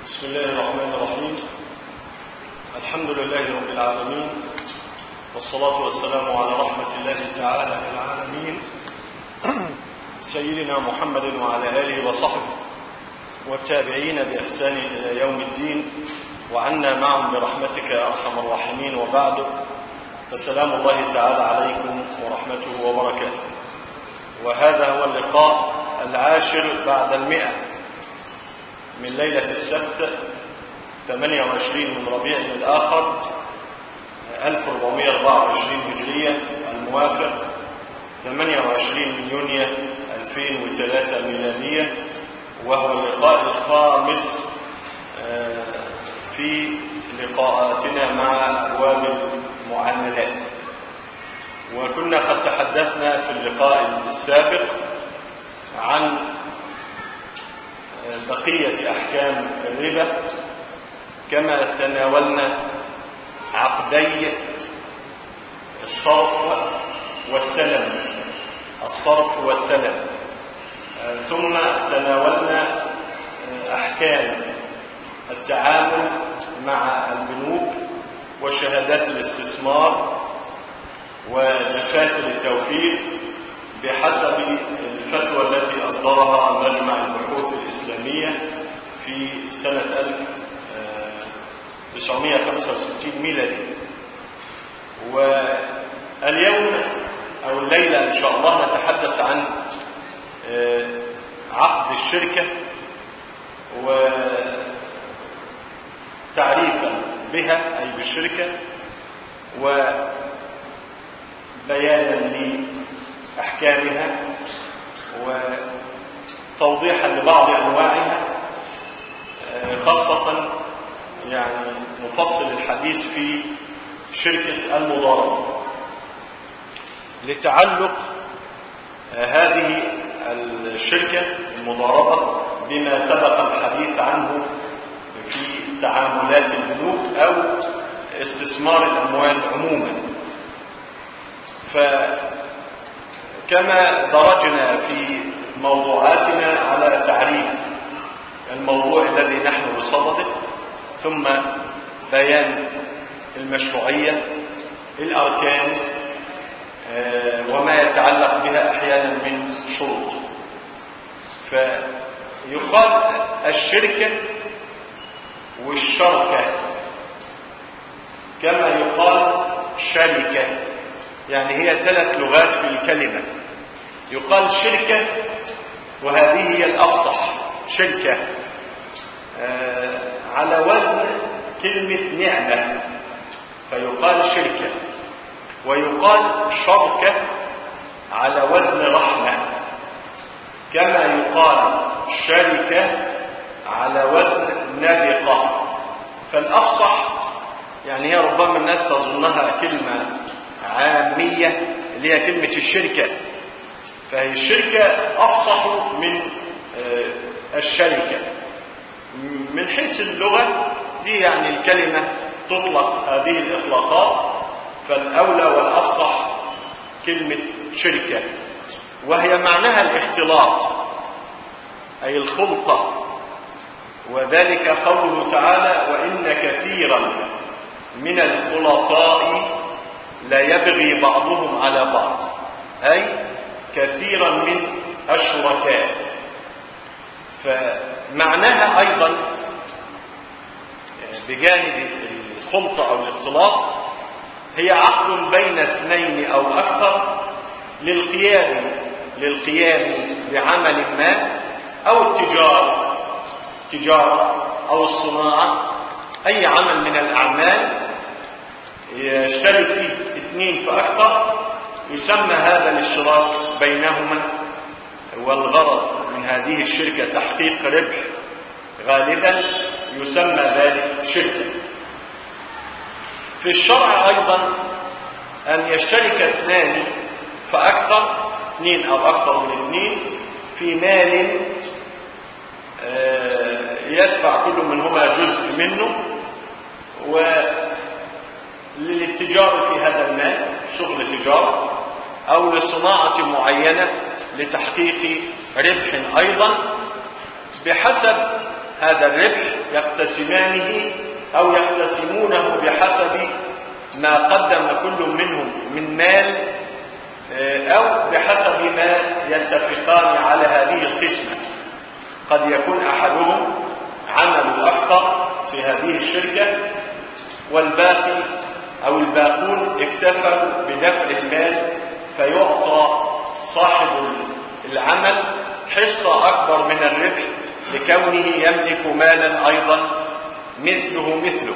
بسم الله الرحمن الرحيم الحمد لله رب العالمين والصلاة والسلام على رحمة الله تعالى للعالمين سيدنا محمد وعلى آله وصحبه والتابعين بإحسان إلى يوم الدين وعنا معهم برحمتك يا أرحم الراحمين وبعد فسلام الله تعالى عليكم ورحمته وبركاته وهذا هو اللقاء العاشر بعد المئة من ليلة السبت 28 من ربيع الآخر 1424 هجرية الموافق 28 من يونيو 2003 ميلادية وهو اللقاء الخامس في لقاءاتنا مع أبواب المعاملات وكنا قد تحدثنا في اللقاء السابق عن بقية أحكام الربا كما تناولنا عقدي الصرف والسلم الصرف والسلم ثم تناولنا أحكام التعامل مع البنوك وشهادات الاستثمار ودفاتر التوفير بحسب الفتوى التي أصدرها مجمع البحوث الإسلامية في سنة 1965 ميلادي واليوم أو الليلة إن شاء الله نتحدث عن عقد الشركة وتعريفا بها أي بالشركة وبيانا لأحكامها وتوضيحا لبعض أنواعها خاصة يعني نفصل الحديث في شركة المضاربة لتعلق هذه الشركة المضاربة بما سبق الحديث عنه في تعاملات البنوك أو استثمار الأموال عموما فكما درجنا في موضوعاتنا على تعريف الموضوع الذي نحن بصدده ثم بيان المشروعية الأركان وما يتعلق بها أحيانا من شروط فيقال الشركة والشركة كما يقال شركة يعني هي ثلاث لغات في الكلمة يقال شركة وهذه هي الأفصح شركة على وزن كلمة نعمة فيقال شركة ويقال شركة على وزن رحمة كما يقال شركة على وزن نبقة فالأفصح يعني هي ربما الناس تظنها كلمة عامية اللي هي كلمة الشركة فهي الشركة أفصح من الشركة من حيث اللغة دي يعني الكلمة تطلق هذه الإطلاقات فالأولى والأفصح كلمة شركة وهي معناها الاختلاط أي الخلطة وذلك قوله تعالى وإن كثيرا من الخلطاء لا يبغي بعضهم على بعض أي كثيرا من الشركاء فمعناها أيضا بجانب الخلطة أو الاختلاط هي عقد بين اثنين أو أكثر للقيام للقيام بعمل ما أو التجارة تجارة أو الصناعة أي عمل من الأعمال يشترك فيه اثنين فأكثر يسمى هذا الاشتراك بينهما والغرض من هذه الشركة تحقيق ربح غالبا يسمى ذلك شركة في الشرع أيضا أن يشترك اثنان فأكثر اثنين أو أكثر من اثنين في مال يدفع كل منهما جزء منه وللاتجار في هذا المال شغل التجارة أو لصناعة معينة لتحقيق ربح أيضا بحسب هذا الربح يقتسمانه أو يقتسمونه بحسب ما قدم كل منهم من مال أو بحسب ما يتفقان على هذه القسمة قد يكون أحدهم عمل أكثر في هذه الشركة والباقي أو الباقون اكتفوا بدفع المال فيعطى صاحب العمل حصة أكبر من الربح لكونه يملك مالا أيضا مثله مثله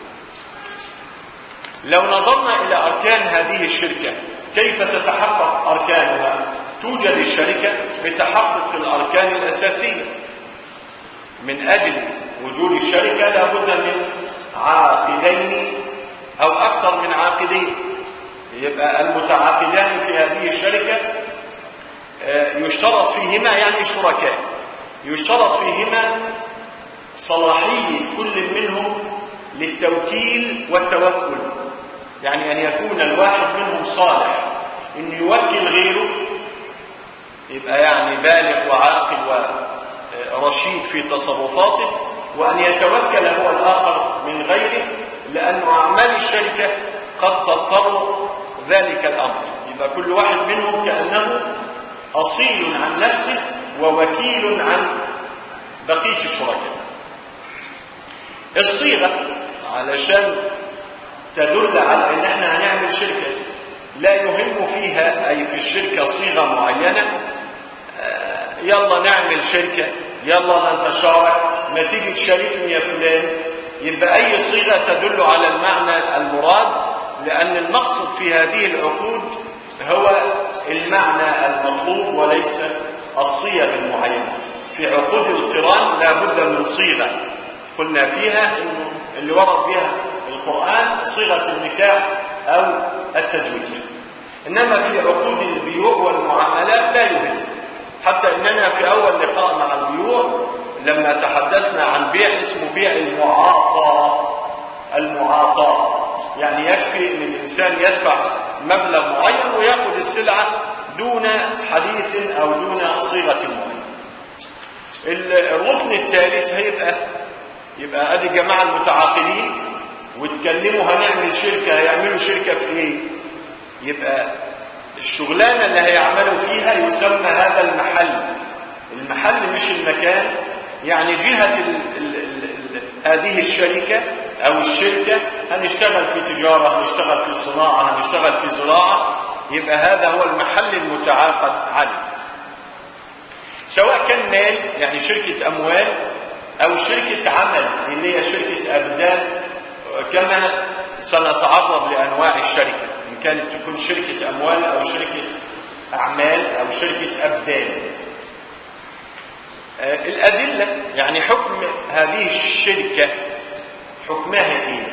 لو نظرنا إلى أركان هذه الشركة كيف تتحقق أركانها توجد الشركة بتحقق الأركان الأساسية من أجل وجود الشركة لابد من عاقدين أو أكثر من عاقدين يبقى المتعاقدان في هذه الشركة يشترط فيهما يعني شركاء يشترط فيهما صلاحية كل منهم للتوكيل والتوكل يعني أن يكون الواحد منهم صالح أن يوكل غيره يبقى يعني بالغ وعاقل ورشيد في تصرفاته وأن يتوكل هو الآخر من غيره لأن أعمال الشركة قد تضطر ذلك الأمر يبقى كل واحد منهم كأنه أصيل عن نفسه ووكيل عن بقية الشركاء الصيغة علشان تدل على ان احنا هنعمل شركة لا يهم فيها اي في الشركة صيغة معينة يلا نعمل شركة يلا نتشارك نتيجة شريكني يا فلان يبقى اي صيغة تدل على المعنى المراد لان المقصد في هذه العقود هو المعنى المطلوب وليس الصيغ المعينة في عقود القران لا بد من صيغة قلنا فيها انه اللي ورد بها القرآن صيغة النكاح او التزويج انما في عقود البيوع والمعاملات لا يهم حتى اننا في اول لقاء مع البيوع لما تحدثنا عن بيع اسمه بيع المعاطى المعاطى يعني يكفي ان الانسان يدفع مبلغ معين وياخذ السلعه دون حديث او دون صيغه معينه الركن الثالث هيبقى يبقى ادي الجماعه المتعاقدين واتكلموا هنعمل شركه هيعملوا شركه في ايه يبقى الشغلانه اللي هيعملوا فيها يسمى هذا المحل المحل مش المكان يعني جهه ال ال ال ال هذه الشركه او الشركه هنشتغل في تجاره هنشتغل في صناعه هنشتغل في زراعه يبقى هذا هو المحل المتعاقد عليه سواء كان مال يعني شركه اموال او شركة عمل اللي هي شركة ابدان كما سنتعرض لانواع الشركة ان كانت تكون شركة اموال او شركة اعمال او شركة ابدان آه الادلة يعني حكم هذه الشركة حكمها ايه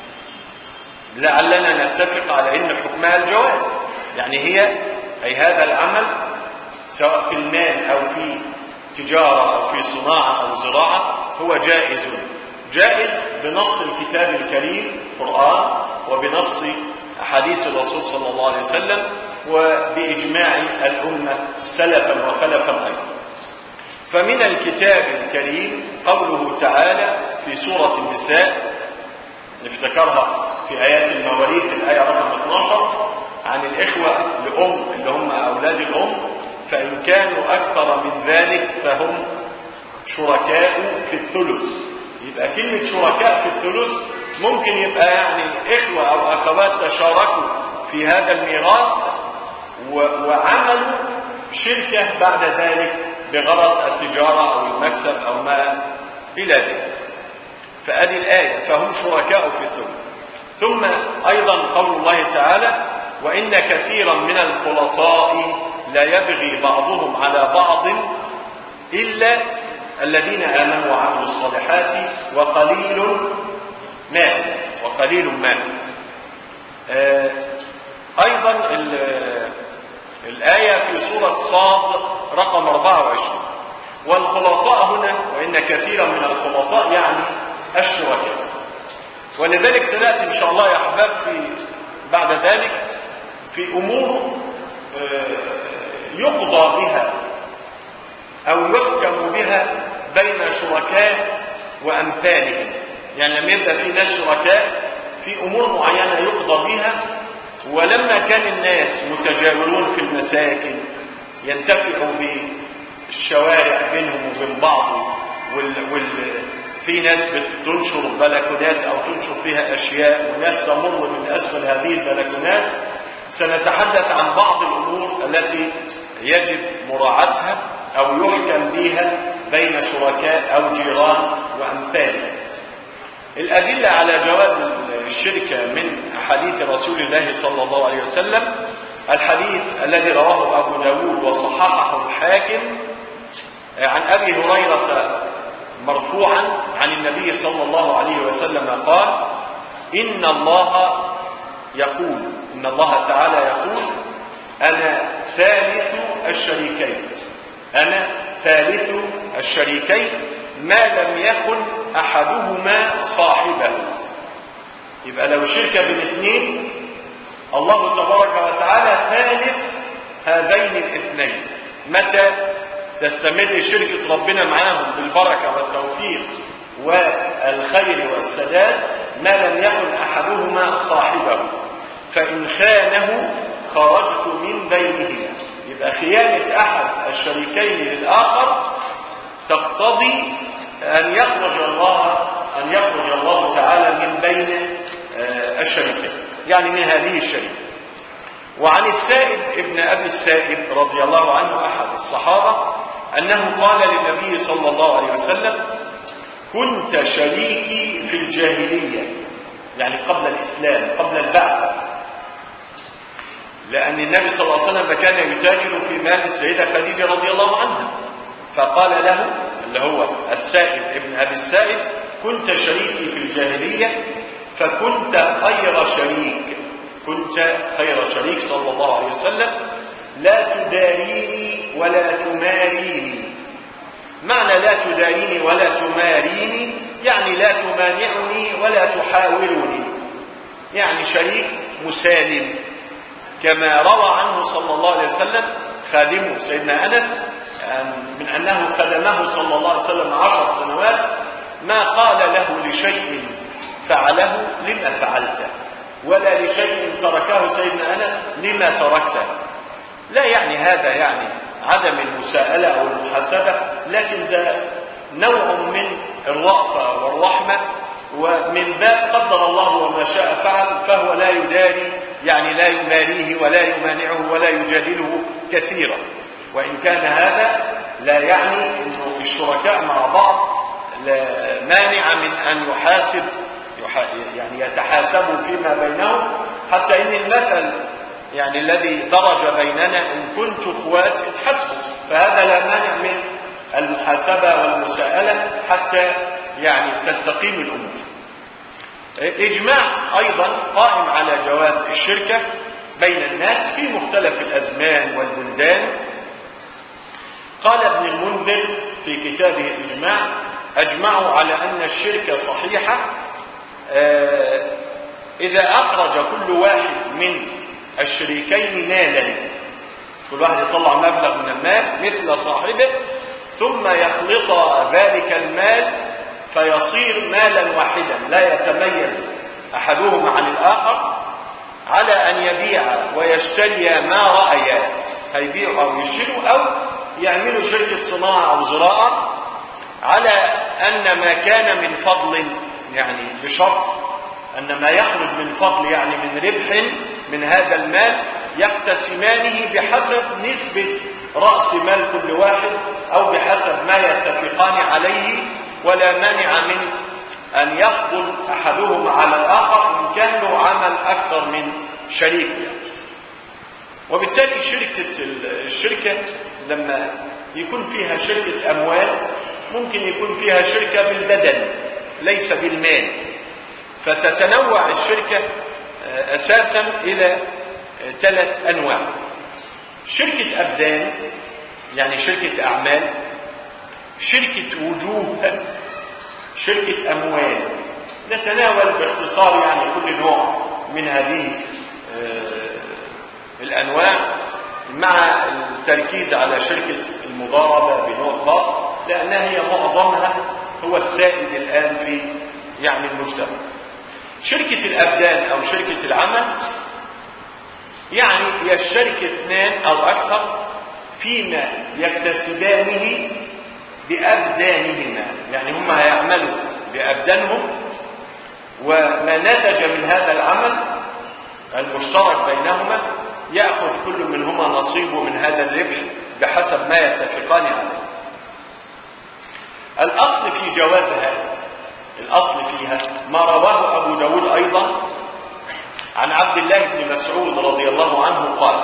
لعلنا نتفق على ان حكمها الجواز يعني هي اي هذا العمل سواء في المال او في تجارة أو في صناعة أو زراعة هو جائز جائز بنص الكتاب الكريم قرآن وبنص أحاديث الرسول صلى الله عليه وسلم وبإجماع الأمة سلفا وخلفا أيضا فمن الكتاب الكريم قوله تعالى في سورة النساء نفتكرها في آيات المواريث الآية رقم 12 عن الإخوة لأم اللي هم أولاد الأم فإن كانوا أكثر من ذلك فهم شركاء في الثلث يبقى كلمة شركاء في الثلث ممكن يبقى يعني إخوة أو أخوات تشاركوا في هذا الميراث وعملوا شركة بعد ذلك بغرض التجارة أو المكسب أو ما إلى ذلك فأدي الآية فهم شركاء في الثلث ثم أيضا قول الله تعالى وإن كثيرا من الخلطاء لا يبغي بعضهم على بعض إلا الذين آمنوا وعملوا الصالحات وقليل مال وقليل مال آه أيضا الآية في سورة صاد رقم 24 والخلطاء هنا وإن كثيرا من الخلطاء يعني الشركاء ولذلك سنأتي إن شاء الله يا أحباب في بعد ذلك في أمور يقضى بها أو يحكم بها بين شركاء وأمثالهم يعني لما يبقى في ناس شركاء في أمور معينة يقضى بها ولما كان الناس متجاورون في المساكن ينتفعوا بالشوارع بينهم وبين بعض وال... وال... في ناس بتنشر بلكونات او تنشر فيها اشياء وناس تمر من اسفل هذه البلكونات سنتحدث عن بعض الامور التي يجب مراعاتها او يحكم بها بين شركاء او جيران وامثالهم الادله على جواز الشركه من احاديث رسول الله صلى الله عليه وسلم الحديث الذي رواه ابو داود وصححه الحاكم عن ابي هريره مرفوعا عن النبي صلى الله عليه وسلم قال إن الله يقول إن الله تعالى يقول أنا ثالث الشريكين أنا ثالث الشريكين ما لم يكن أحدهما صاحبه يبقى لو شركة بين اثنين الله تبارك وتعالى ثالث هذين الاثنين متى تستمر شركة ربنا معاهم بالبركة والتوفيق والخير والسداد ما لم يكن أحدهما صاحبه فإن خانه خرجت من بينهما يبقى خيانة أحد الشريكين للآخر تقتضي أن يخرج الله أن يخرج الله تعالى من بين الشريكين يعني من هذه الشركة وعن السائب ابن أبي السائب رضي الله عنه أحد الصحابة أنه قال للنبي صلى الله عليه وسلم كنت شريكي في الجاهلية يعني قبل الإسلام قبل البعثة لأن النبي صلى الله عليه وسلم كان يتاجر في مال السيدة خديجة رضي الله عنها فقال له اللي هو السائب ابن أبي السائب كنت شريكي في الجاهلية فكنت خير شريك كنت خير شريك صلى الله عليه وسلم لا تداريني ولا تماريني معنى لا تداريني ولا تماريني يعني لا تمانعني ولا تحاورني يعني شريك مسالم كما روى عنه صلى الله عليه وسلم خادمه سيدنا أنس من أنه خدمه صلى الله عليه وسلم عشر سنوات ما قال له لشيء فعله لما فعلته ولا لشيء تركه سيدنا أنس لما تركته لا يعني هذا يعني عدم المساءلة أو المحاسبة لكن ده نوع من الرأفة والرحمة ومن باب قدر الله وما شاء فعل فهو لا يداري يعني لا يماريه ولا يمانعه ولا يجادله كثيرا وإن كان هذا لا يعني أنه الشركاء مع بعض لا مانع من أن يحاسب يعني يتحاسبوا فيما بينهم حتى إن المثل يعني الذي درج بيننا إن كنت اخوات اتحسبوا فهذا لا مانع من المحاسبة والمساءلة حتى يعني تستقيم الأمور إجماع أيضا قائم على جواز الشركة بين الناس في مختلف الأزمان والبلدان قال ابن المنذر في كتابه الإجماع أجمعوا على أن الشركة صحيحة إذا أخرج كل واحد من الشريكين مالا كل واحد يطلع مبلغ من المال مثل صاحبه ثم يخلط ذلك المال فيصير مالا واحدا لا يتميز احدهما عن الاخر على ان يبيع ويشتري ما رايا هيبيعوا او يشتروا او يعملوا شركه صناعه او زراعه على ان ما كان من فضل يعني بشرط أن ما يخرج من فضل يعني من ربح من هذا المال يقتسمانه بحسب نسبة رأس مال كل واحد أو بحسب ما يتفقان عليه ولا مانع من أن يفضل أحدهما على الآخر إن كان له عمل أكثر من شريك وبالتالي شركة الشركة لما يكون فيها شركة أموال ممكن يكون فيها شركة بالبدن ليس بالمال فتتنوع الشركة أساسا إلى ثلاث أنواع شركة أبدان يعني شركة أعمال شركة وجوه شركة أموال نتناول باختصار يعني كل نوع من هذه الأنواع مع التركيز على شركة المضاربة بنوع خاص لأنها هي معظمها هو السائد الآن في يعني المجتمع شركة الأبدان أو شركة العمل يعني يشترك اثنان أو أكثر فيما يكتسبانه بأبدانهما يعني هم هيعملوا بأبدانهم وما نتج من هذا العمل المشترك بينهما يأخذ كل منهما نصيبه من هذا الربح بحسب ما يتفقان عليه الأصل في جوازها الأصل فيها ما رواه أبو داود أيضا عن عبد الله بن مسعود رضي الله عنه قال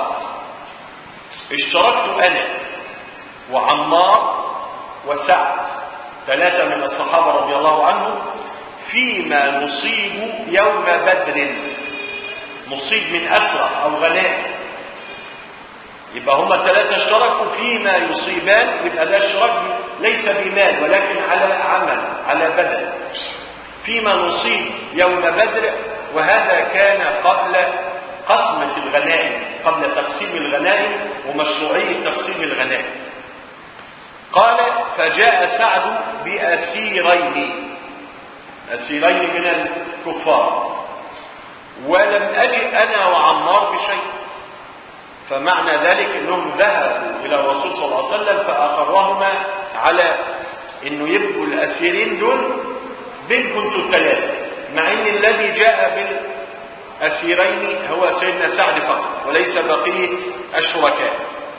اشتركت أنا وعمار وسعد ثلاثة من الصحابة رضي الله عنهم فيما نصيب يوم بدر نصيب من أسرى أو غنائم يبقى هما الثلاثة اشتركوا فيما يصيبان يبقى ده اشتراك ليس بمال ولكن على عمل على بدل فيما نصيب يوم بدر وهذا كان قبل قسمة الغنائم قبل تقسيم الغنائم ومشروعية تقسيم الغنائم قال فجاء سعد بأسيرين أسيرين من الكفار ولم أجد أنا وعمار بشيء فمعنى ذلك أنهم ذهبوا إلى الرسول صلى الله عليه وسلم فأقرهما على أنه يبقوا الأسيرين دول بينكم انتوا الثلاثة مع أن الذي جاء بالأسيرين هو سيدنا سعد فقط وليس بقية الشركاء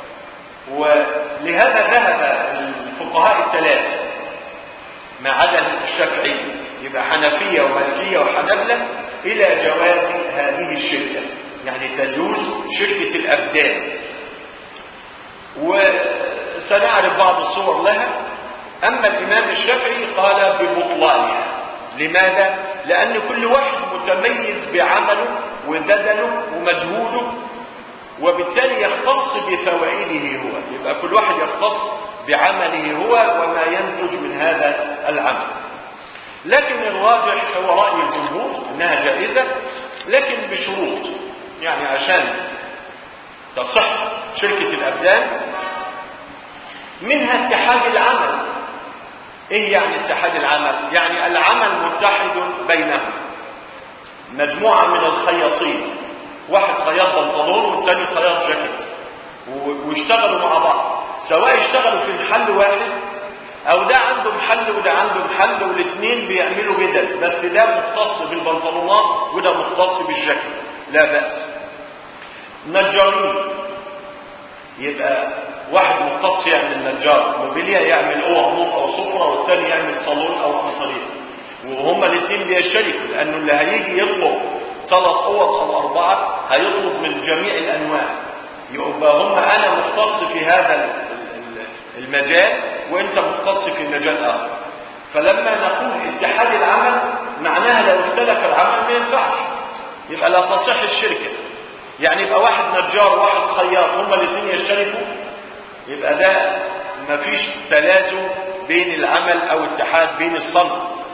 ولهذا ذهب الفقهاء الثلاثة ما عدا الشافعي يبقى حنفية ومالكية وحنبلة إلى جواز هذه الشركة يعني تجوز شركة الأبدان وسنعرف بعض الصور لها أما الإمام الشافعي قال ببطلانها لماذا؟ لأن كل واحد متميز بعمله وبدنه ومجهوده وبالتالي يختص بفوائده هو يبقى كل واحد يختص بعمله هو وما ينتج من هذا العمل لكن الراجح هو رأي الجمهور أنها جائزة لكن بشروط يعني عشان تصح شركة الأبدان منها اتحاد العمل ايه يعني اتحاد العمل يعني العمل متحد بينهم مجموعة من الخياطين واحد خياط بنطلون والتاني خياط جاكيت واشتغلوا مع بعض سواء اشتغلوا في محل واحد او ده عنده محل وده عنده محل والاثنين بيعملوا بدل بس ده مختص بالبنطلونات وده مختص بالجاكيت لا بأس نجارين يبقى واحد مختص يعمل نجار موبيليا يعمل اوض نور او سفره والتاني يعمل صالون او انطريق وهما الاثنين بيشتركوا لانه اللي هيجي يطلب ثلاث اوض او اربعه هيطلب من جميع الانواع يبقى هم انا مختص في هذا المجال وانت مختص في مجال اخر فلما نقول اتحاد العمل معناها لو اختلف العمل ما ينفعش يبقى لا تصح الشركه يعني يبقى واحد نجار وواحد خياط هما الاثنين يشتركوا يبقى ده مفيش تلازم بين العمل او اتحاد بين الصنع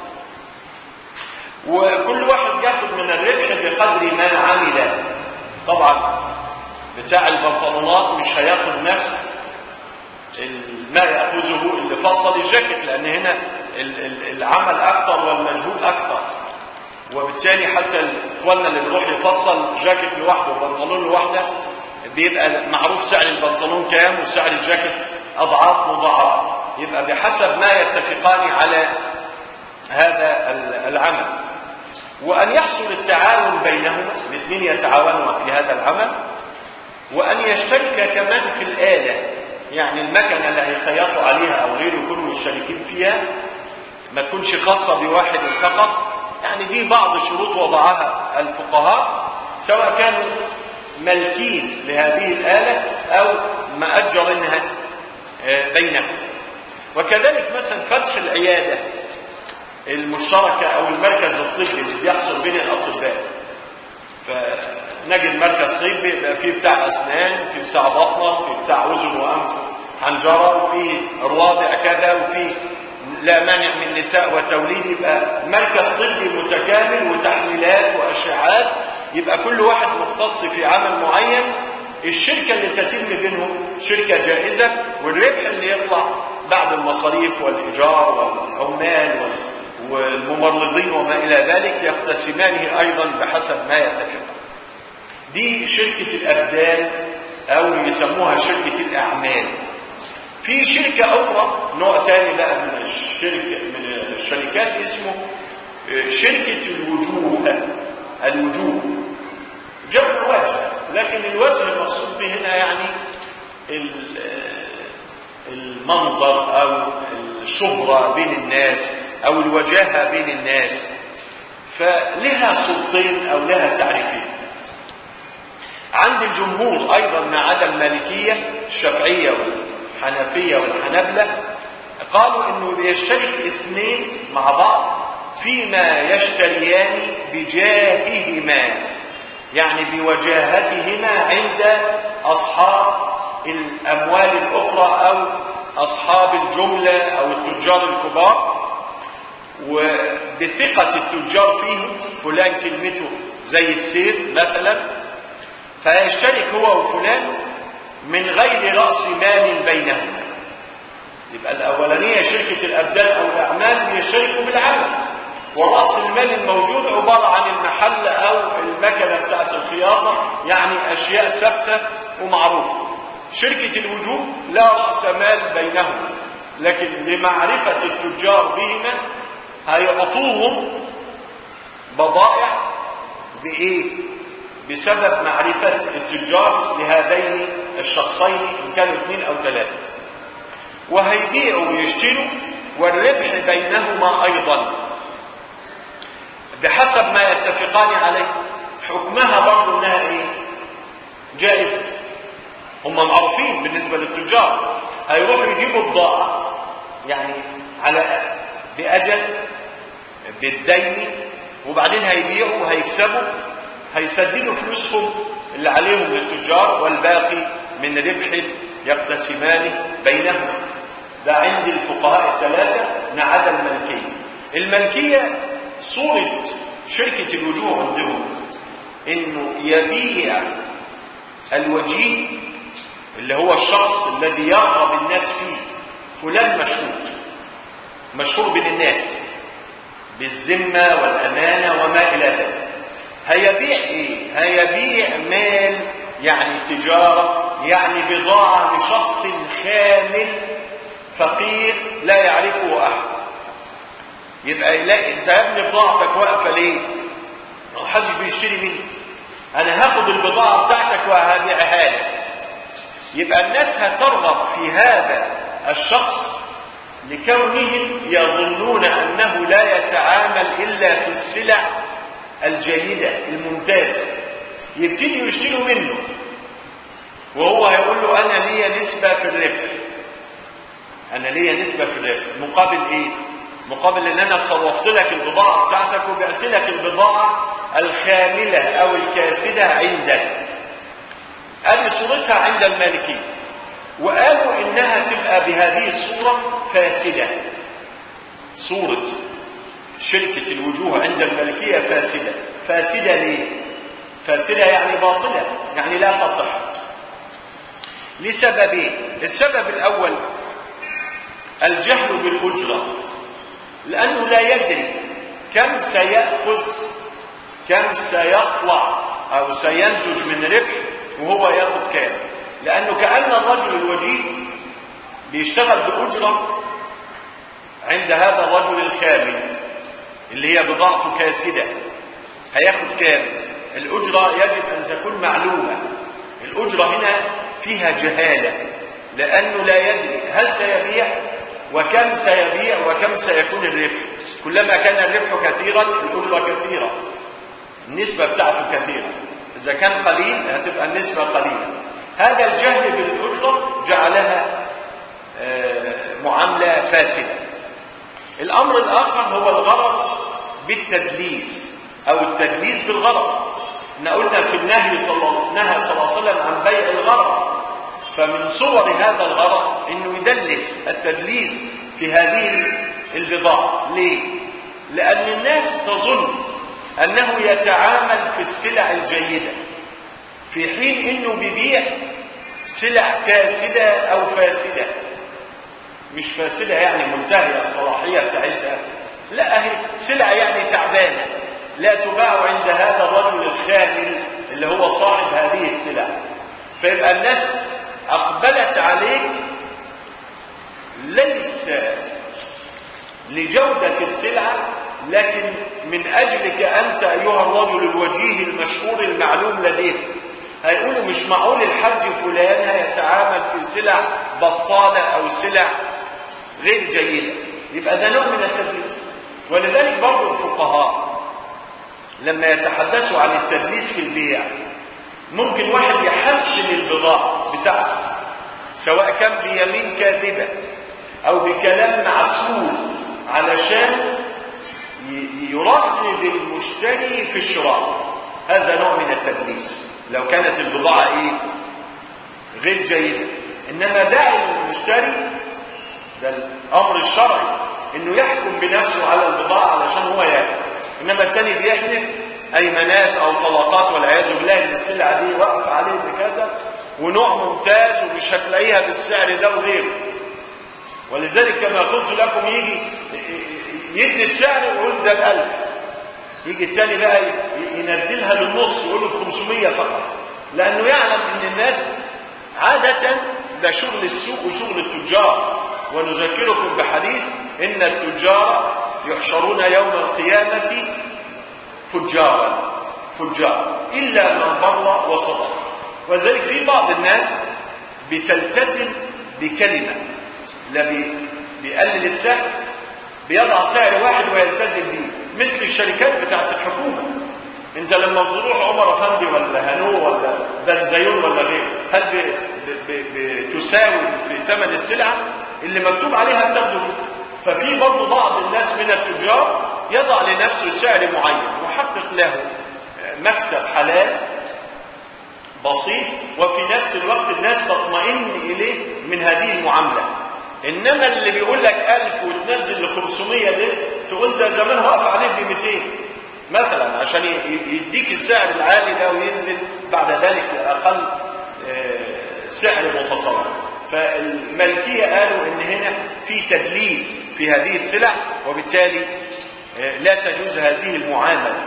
وكل واحد ياخد من الربح بقدر ما عمل طبعا بتاع البنطلونات مش هياخد نفس ما ياخذه اللي فصل الجاكيت لان هنا العمل اكتر والمجهود اكتر وبالتالي حتى اخواننا اللي بيروح يفصل جاكيت لوحده وبنطلون لوحده بيبقى معروف سعر البنطلون كام وسعر الجاكيت اضعاف مضاعفه يبقى بحسب ما يتفقان على هذا العمل وان يحصل التعاون بينهما الاثنين يتعاونوا في هذا العمل وان يشترك كمان في الاله يعني المكنه اللي هيخيطوا عليها او غيره يكونوا مشتركين فيها ما تكونش خاصه بواحد فقط يعني دي بعض الشروط وضعها الفقهاء سواء كانوا مالكين لهذه الآلة أو مأجرينها بينهم وكذلك مثلا فتح العيادة المشتركة أو المركز الطبي اللي بيحصل بين الأطباء فنجد مركز طبي يبقى فيه بتاع أسنان فيه بتاع بطنة فيه بتاع أذن وأنف حنجرة وفيه روابع كذا وفيه لا مانع من نساء وتوليد يبقى مركز طبي متكامل وتحليلات وأشعات يبقى كل واحد مختص في عمل معين الشركة اللي تتم بينهم شركة جائزة والربح اللي يطلع بعد المصاريف والإيجار والعمال والممرضين وما إلى ذلك يقتسمانه أيضا بحسب ما يتفق دي شركة الأبدان أو يسموها شركة الأعمال في شركة أخرى نوع تاني بقى من الشركة من الشركات اسمه شركة الوجوه الوجوه جمع وجه لكن الوجه المقصود به هنا يعني المنظر أو الشهرة بين الناس أو الوجاهة بين الناس فلها صورتين أو لها تعريفين عند الجمهور أيضا ما عدا المالكية الشافعية والحنفية والحنبلة قالوا انه بيشترك اثنين مع بعض فيما يشتريان بجاههما يعني بوجاهتهما عند اصحاب الاموال الاخرى او اصحاب الجملة او التجار الكبار وبثقة التجار فيهم فلان كلمته زي السيف مثلا فيشترك هو وفلان من غير رأس مال بينهما يبقى الأولانية شركة الأبدان أو الأعمال بيشتركوا بالعمل ورأس المال الموجود عبارة عن المحل أو المكنة بتاعت الخياطة يعني أشياء ثابتة ومعروفة شركة الوجوه لا رأس مال بينهما لكن لمعرفة التجار بهما هيعطوهم بضائع بإيه؟ بسبب معرفة التجار لهذين الشخصين إن كانوا اثنين أو ثلاثة وهيبيعوا ويشتروا والربح بينهما أيضا بحسب ما يتفقان عليه حكمها برضو انها ايه جائزة هم معروفين بالنسبة للتجار هيروحوا يجيبوا بضاعة يعني على بأجل بالدين وبعدين هيبيعوا وهيكسبوا هيسددوا فلوسهم اللي عليهم للتجار والباقي من ربح يقتسمان بينهم ده عند الفقهاء الثلاثة ما عدا الملكية الملكية صورة شركة الوجوه عندهم انه يبيع الوجيه اللي هو الشخص الذي يرغب الناس فيه فلان مشهور مشهور بين الناس بالذمة والأمانة وما إلى ذلك هيبيع ايه هيبيع مال يعني تجارة يعني بضاعة لشخص خامل فقير لا يعرفه أحد يبقى يلاقي انت يا ابني بضاعتك واقفة ليه محدش بيشتري مني انا هاخد البضاعة بتاعتك وهبيعها لك يبقى الناس هترغب في هذا الشخص لكونهم يظنون انه لا يتعامل الا في السلع الجيدة الممتازة يبتدي يشتروا منه وهو هيقول له انا ليا نسبة في الربح انا ليا نسبة في الربح مقابل ايه مقابل ان انا صرفت لك البضاعة بتاعتك وبعت لك البضاعة الخاملة او الكاسدة عندك ادي صورتها عند المالكية وقالوا انها تبقى بهذه الصورة فاسدة صورة شركة الوجوه عند الملكية فاسدة فاسدة ليه فاسدة يعني باطلة يعني لا تصح لسببين السبب الأول الجهل بالأجرة لأنه لا يدري كم سيأخذ كم سيطلع أو سينتج من ربح وهو ياخذ كام لأنه كأن الرجل الوجيه بيشتغل بأجرة عند هذا الرجل الخامل اللي هي بضاعته كاسدة هياخد كام الأجرة يجب أن تكون معلومة الأجرة هنا فيها جهالة لأنه لا يدري هل سيبيع وكم سيبيع وكم سيكون الربح كلما كان الربح كثيرا الأجرة كثيرة النسبة بتاعته كثيرة إذا كان قليل هتبقى النسبة قليلة هذا الجهل بالأجرة جعلها معاملة فاسدة الأمر الآخر هو الغرض بالتدليس أو التدليس بالغرض احنا قلنا في النهي صلى نهى صلى الله عليه وسلم عن بيع الغرض فمن صور هذا الغرض انه يدلس التدليس في هذه البضاعة ليه؟ لأن الناس تظن أنه يتعامل في السلع الجيدة في حين انه بيبيع سلع كاسدة او فاسدة مش فاسدة يعني منتهية الصلاحية بتاعتها لا هي سلعة يعني تعبانة لا تباع عند هذا الرجل الخامل اللي هو صاحب هذه السلع فيبقى الناس أقبلت عليك ليس لجودة السلعة لكن من أجلك أنت أيها الرجل الوجيه المشهور المعلوم لديه هيقولوا مش معقول الحج فلان هيتعامل في سلع بطالة أو سلع غير جيدة يبقى ده نوع من التدليس ولذلك برضو الفقهاء لما يتحدثوا عن التدليس في البيع ممكن واحد يحسن البضاعة بتاعته سواء كان بيمين كاذبة أو بكلام معسول علشان يرغب المشتري في الشراء هذا نوع من التدليس لو كانت البضاعة ايه غير جيدة انما داعي المشتري ده الامر الشرعي انه يحكم بنفسه على البضاعة علشان هو ياكل انما التاني بيحلف ايمانات او طلقات والعياذ بالله ان السلعة دي وقف عليه بكذا ونوع ممتاز ومش هتلاقيها بالسعر ده وغيره ولذلك كما قلت لكم يجي يدي السعر ويقول ده بألف يجي التاني بقى ينزلها للنص يقول له 500 فقط لأنه يعلم أن الناس عادة ده شغل السوق وشغل التجار ونذكركم بحديث إن التجار يحشرون يوم القيامة فجارا فجار إلا من بر وصدق وذلك في بعض الناس بتلتزم بكلمة لا بيقلل السعر بيضع سعر واحد ويلتزم به مثل الشركات بتاعت الحكومة انت لما بتروح عمر افندي ولا هانو ولا بنزيون ولا غيره هل بتساوي في ثمن السلعة اللي مكتوب عليها بتاخده ففي برضه بعض الناس من التجار يضع لنفسه سعر معين يحقق له مكسب حلال بسيط وفي نفس الوقت الناس تطمئن إليه من هذه المعاملة إنما اللي بيقول لك ألف وتنزل ل 500 ده تقول ده زمان واقف عليه ب 200 مثلا عشان يديك السعر العالي ده وينزل بعد ذلك لأقل سعر متصور فالملكية قالوا إن هنا في تدليس في هذه السلع وبالتالي لا تجوز هذه المعاملة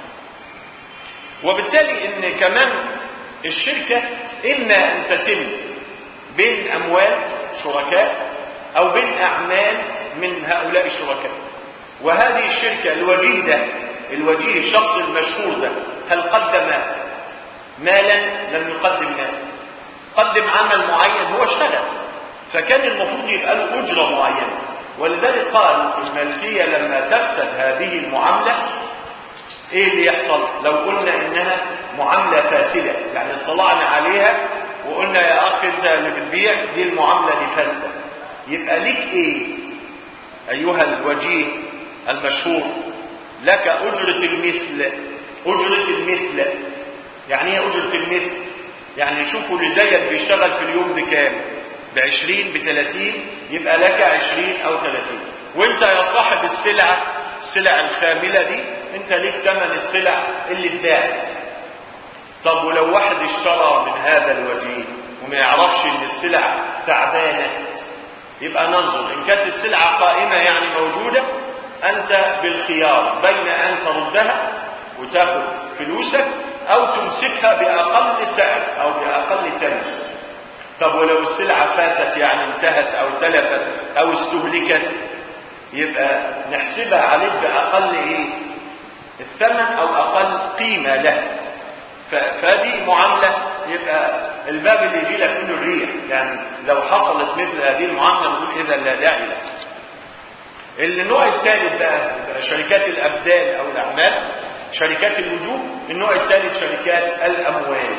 وبالتالي إن كمان الشركة إما أن تتم بين أموال شركاء أو بين أعمال من هؤلاء الشركاء وهذه الشركة الوجيه ده الوجيه الشخص المشهور ده هل قدم مالا لم يقدم مالا قدم عمل معين هو اشتغل فكان المفروض يبقى له أجرة معينة ولذلك قال الملكية لما تفسد هذه المعاملة ايه اللي يحصل لو قلنا انها معاملة فاسدة يعني اطلعنا عليها وقلنا يا اخ انت اللي بتبيع دي المعاملة دي فاسدة يبقى ليك ايه ايها الوجيه المشهور لك اجرة المثل اجرة المثل يعني ايه اجرة المثل يعني شوفوا اللي زيك بيشتغل في اليوم بكام بعشرين بتلاتين يبقى لك عشرين او تلاتين وانت يا صاحب السلعة السلع الخاملة دي انت ليك ثمن السلع اللي اتباعت طب ولو واحد اشترى من هذا الوجيه وما يعرفش ان السلع تعبانة يبقى ننظر ان كانت السلعة قائمة يعني موجودة انت بالخيار بين ان تردها وتاخد فلوسك او تمسكها باقل سعر او باقل ثمن طب ولو السلعة فاتت يعني انتهت او تلفت او استهلكت يبقى نحسبها عليك باقل ايه الثمن او اقل قيمة له فدي معاملة يبقى الباب اللي يجي لك منه الريح يعني لو حصلت مثل هذه المعاملة نقول اذا لا داعي له النوع الثالث بقى, بقى شركات الابدان او الاعمال شركات الوجوه النوع الثالث شركات الاموال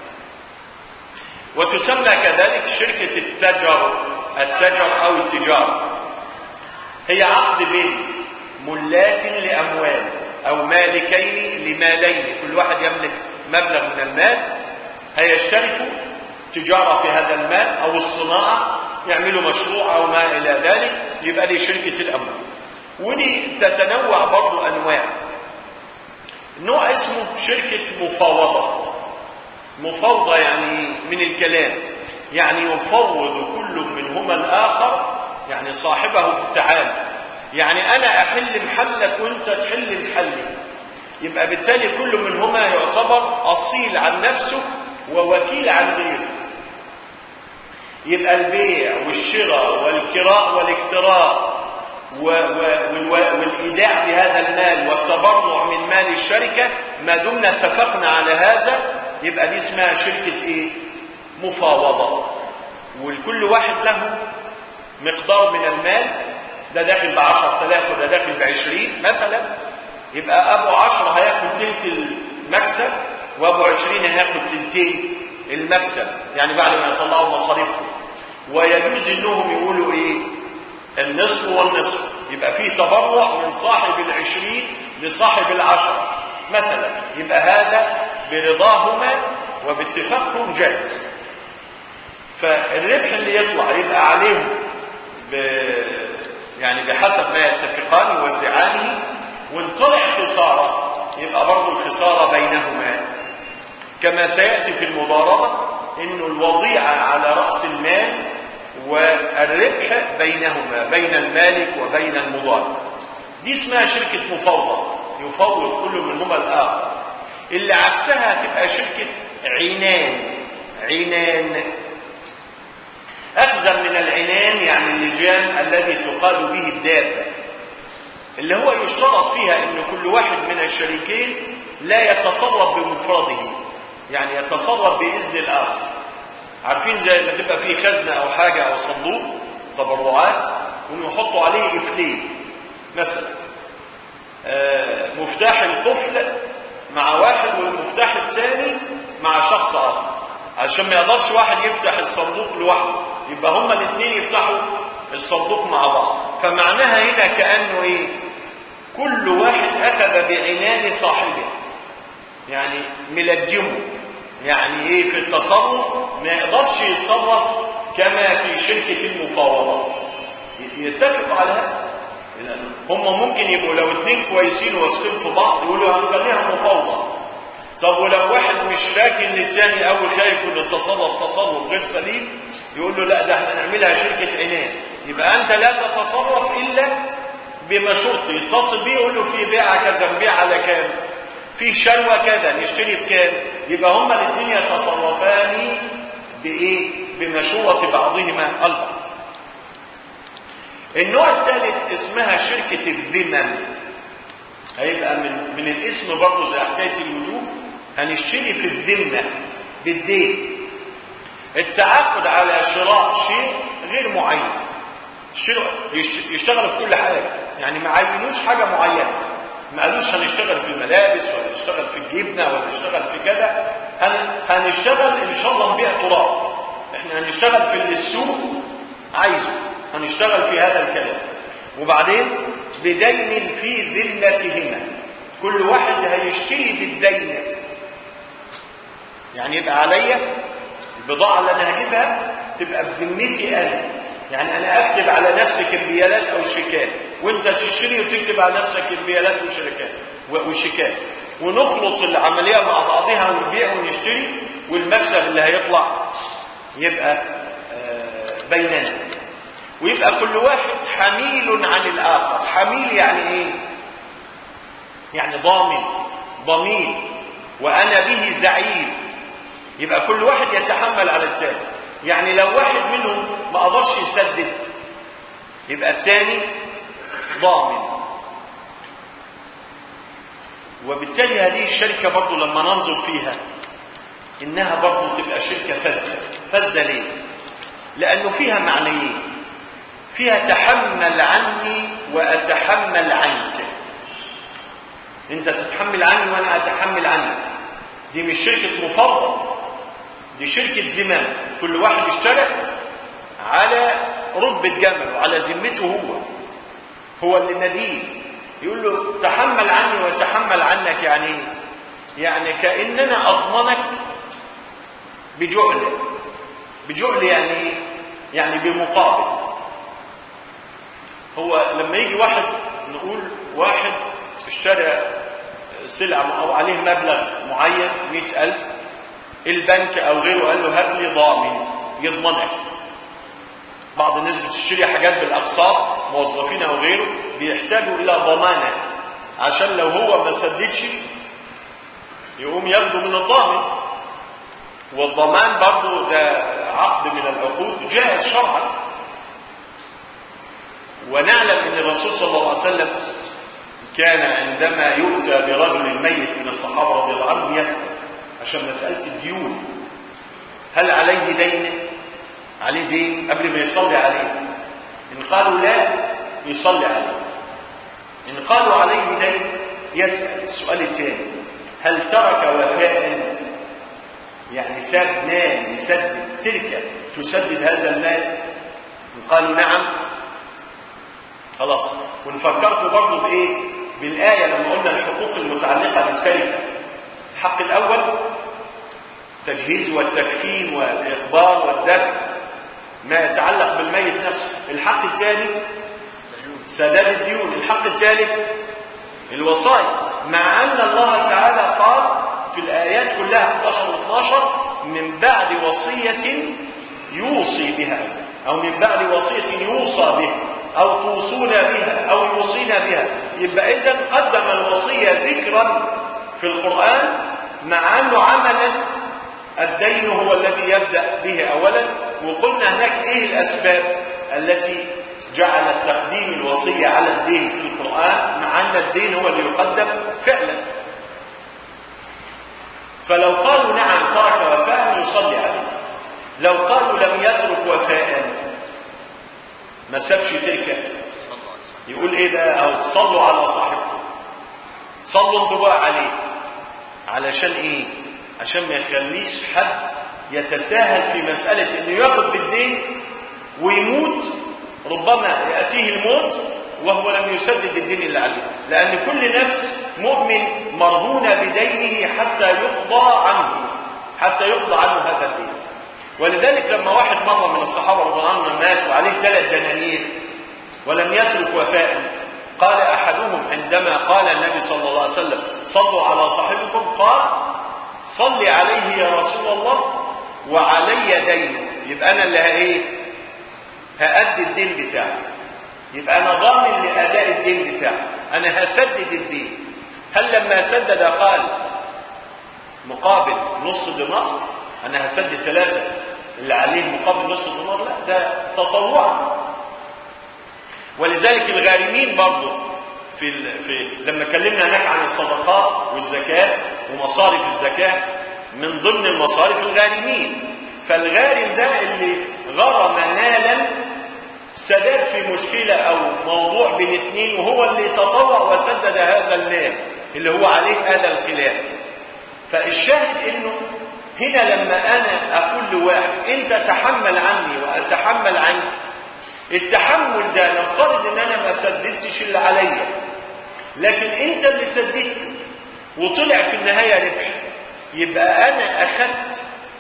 وتسمى كذلك شركة التجر التجر او التجارة هي عقد بين ملاك لاموال او مالكين لمالين كل واحد يملك مبلغ من المال هيشتركوا تجارة في هذا المال او الصناعة يعملوا مشروع او ما الى ذلك يبقى دي شركة الاموال ودي تتنوع برضو انواع نوع اسمه شركة مفاوضة مفاوضة يعني من الكلام يعني يفوض كل منهما الآخر يعني صاحبه في التعامل يعني أنا أحل محلك وأنت تحل محلي يبقى بالتالي كل منهما يعتبر أصيل عن نفسه ووكيل عن غيره يبقى البيع والشراء والكراء والاكتراء والإيداع بهذا المال والتبرع من مال الشركة ما دمنا اتفقنا على هذا يبقى دي اسمها شركة ايه مفاوضة ولكل واحد له مقدار من المال ده داخل بعشر تلاف وده داخل بعشرين مثلا يبقى ابو عشرة هياخد تلت المكسب وابو عشرين هياخد تلتين المكسب يعني بعد ما يطلعوا مصاريفهم ويجوز انهم يقولوا ايه النصف والنصف يبقى فيه تبرع من صاحب العشرين لصاحب العشرة مثلا يبقى هذا برضاهما وباتفاقهم جائز فالربح اللي يطلع يبقى عليهم ب... يعني بحسب ما يتفقان يوزعانه وان طلع خسارة يبقى برضه الخسارة بينهما كما سيأتي في المضاربة انه الوضيعة على رأس المال والربح بينهما بين المالك وبين المضارب دي اسمها شركة مفوضة يفوض كل منهما الآخر اللي عكسها تبقى شركة عنان عنان أخذا من العنان يعني اللجام الذي تقال به الدابة اللي هو يشترط فيها ان كل واحد من الشريكين لا يتصرف بمفرده يعني يتصرف بإذن الآخر عارفين زي ما تبقى فيه خزنة أو حاجة أو صندوق تبرعات ويحطوا عليه إفلين مثلا آه مفتاح القفل مع واحد والمفتاح الثاني مع شخص آخر عشان ما يقدرش واحد يفتح الصندوق لوحده يبقى هما الاثنين يفتحوا الصندوق مع بعض فمعناها هنا كأنه ايه كل واحد أخذ بعنان صاحبه يعني ملجمه يعني ايه في التصرف ما يقدرش يتصرف كما في شركة المفاوضة يتفقوا على هذا هم ممكن يبقوا لو اتنين كويسين واثقين في بعض يقولوا هنخليها مفاوضة طب ولو واحد مش راكن للتاني او خايف ان التصرف تصرف غير سليم يقول له لا ده احنا نعملها شركة عنان يبقى انت لا تتصرف الا بمشورته يتصل بيه يقول له في بيعة كذا نبيع على كام في شروة كذا نشتري بكام يبقى هما الاثنين يتصرفان بايه بمشورة بعضهما البعض النوع الثالث اسمها شركة الذمم هيبقى من من الاسم برضه زي حكايه الوجوب هنشتري في الذمه بالدين التعاقد على شراء شيء غير معين يشتغل في كل حاجه يعني ما عينوش حاجه معينه ما قالوش هنشتغل في الملابس ولا نشتغل في الجبنه ولا نشتغل في كذا هنشتغل ان شاء الله نبيع تراب احنا هنشتغل في اللي السوق عايزه هنشتغل في هذا الكلام وبعدين بدين في ذمتهما كل واحد هيشتري بالدين يعني يبقى عليا البضاعة اللي أنا هجيبها تبقى بذمتي أنا يعني أنا أكتب على نفسي كمبيالات أو شيكات وأنت تشتري وتكتب على نفسك كمبيالات وشركات وشيكات ونخلط العملية مع بعضها ونبيع ونشتري والمكسب اللي هيطلع يبقى بيننا ويبقى كل واحد حميل عن الآخر حميل يعني ايه يعني ضامن ضمين وأنا به زعيم يبقى كل واحد يتحمل على الثاني يعني لو واحد منهم ما قدرش يسدد يبقى الثاني ضامن وبالتالي هذه الشركة برضو لما ننظر فيها إنها برضو تبقى شركة فاسدة فاسدة ليه لأنه فيها معنيين فيها تحمل عني وأتحمل عنك انت تتحمل عني وانا اتحمل عنك دي مش شركة مفاوضة دي شركة زمام كل واحد اشترك على رتبة جمل وعلى ذمته هو هو اللي ندين يقول له تحمل عني وتحمل عنك يعني ايه يعني كأننا أضمنك بجعل بجعل يعني ايه يعني بمقابل هو لما يجي واحد نقول واحد اشترى سلعة أو عليه مبلغ معين مئة ألف البنك أو غيره قال له هات لي ضامن يضمنك بعض الناس بتشتري حاجات بالاقساط موظفين او غيره بيحتاجوا الى ضمانه عشان لو هو ما سددش يقوم ياخده من الضامن والضمان برضه ده عقد من العقود جائز شرعا ونعلم ان الرسول صلى الله عليه وسلم كان عندما يؤتى برجل ميت من الصحابه رضي الله عنهم يسال عشان مساله الديون هل عليه دين عليه دين قبل ما يصلي عليه ان قالوا لا يصلي عليه ان قالوا عليه دين يسال السؤال الثاني هل ترك وفاء يعني ساب مال يسدد تركه تسدد هذا المال ان قالوا نعم خلاص ونفكركم برضه بايه بالايه لما قلنا الحقوق المتعلقه بالتركه الحق الاول التجهيز والتكفين والاخبار والدفع ما يتعلق بالميت نفسه الحق الثاني سداد الديون الحق الثالث الوصايا مع ان الله تعالى قال في الايات كلها 11 و12 من بعد وصيه يوصي بها او من بعد وصيه يوصى بها او توصون بها او يوصينا بها يبقى اذا قدم الوصيه ذكرا في القران مع انه عملا الدين هو الذي يبدا به اولا وقلنا هناك ايه الاسباب التي جعلت تقديم الوصيه على الدين في القران مع ان الدين هو اللي يقدم فعلا فلو قالوا نعم ترك وفاء يصلي عليه لو قالوا لم يترك وفاء ما سابش تركه يقول ايه ده اهو صلوا على صاحبكم صلوا انتوا بقى عليه علشان ايه عشان ما يخليش حد يتساهل في مسألة انه ياخد بالدين ويموت ربما يأتيه الموت وهو لم يسدد الدين اللي عليه لأن كل نفس مؤمن مرهونة بدينه حتى يقضى عنه حتى يقضى عنه هذا الدين ولذلك لما واحد مرة من الصحابة رضي الله عنهم مات وعليه ثلاث دنانير ولم يترك وفاء قال أحدهم عندما قال النبي صلى الله عليه وسلم صلوا على صاحبكم قال صلي عليه يا رسول الله وعلي دين يبقى أنا اللي ايه هأدي الدين بتاعي يبقى أنا ضامن لأداء الدين بتاعي أنا هسدد الدين هل لما سدد قال مقابل نص دينار أنا هسدد ثلاثة اللي عليه مقابل نص دينار لا ده تطوع ولذلك الغارمين برضه في, ال... في لما اتكلمنا هناك عن الصدقات والزكاة ومصارف الزكاة من ضمن المصارف الغارمين فالغارم ده اللي غرم مالا سداد في مشكلة أو موضوع بين اتنين وهو اللي تطوع وسدد هذا المال اللي هو عليه هذا الخلاف فالشاهد انه هنا لما انا اقول لواحد انت تحمل عني واتحمل عنك التحمل ده نفترض ان انا ما سددتش اللي عليا لكن انت اللي سددته وطلع في النهاية ربح يبقى انا اخدت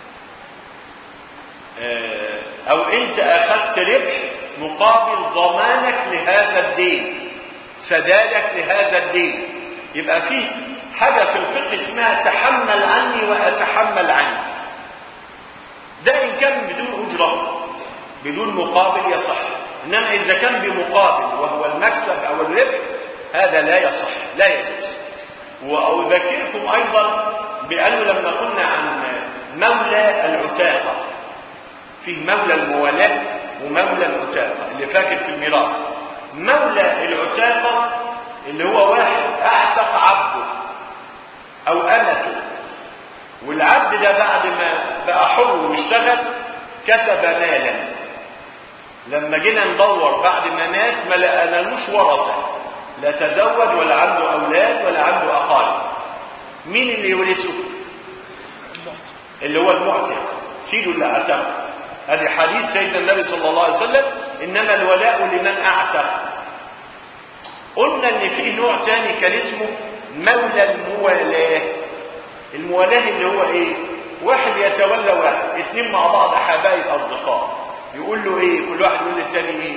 او انت اخدت ربح مقابل ضمانك لهذا الدين سدادك لهذا الدين يبقى في حاجة في الفقه اسمها تحمل عني واتحمل عنك ده ان كان بدون اجرة بدون مقابل يصح انما اذا كان بمقابل وهو المكسب او الربح هذا لا يصح لا يجوز واذكركم ايضا بانه لما قلنا عن مولى العتاقه فيه مولى الموالاه ومولى العتاقه اللي فاكر في الميراث مولى العتاقه اللي هو واحد اعتق عبده او امته والعبد ده بعد ما بقى حر واشتغل كسب مالا لما جينا ندور بعد ما مات ما لقنالوش ورثه لا تزوج ولا عنده اولاد ولا عنده اقارب مين اللي يورثه اللي هو المعتق سيده اللي اعتق هذه حديث سيدنا النبي صلى الله عليه وسلم انما الولاء لمن اعتق قلنا ان في نوع تاني كان اسمه مولى الموالاه الموالاه اللي هو ايه واحد يتولى واحد اتنين مع بعض حبايب اصدقاء يقول له ايه كل واحد يقول للتاني ايه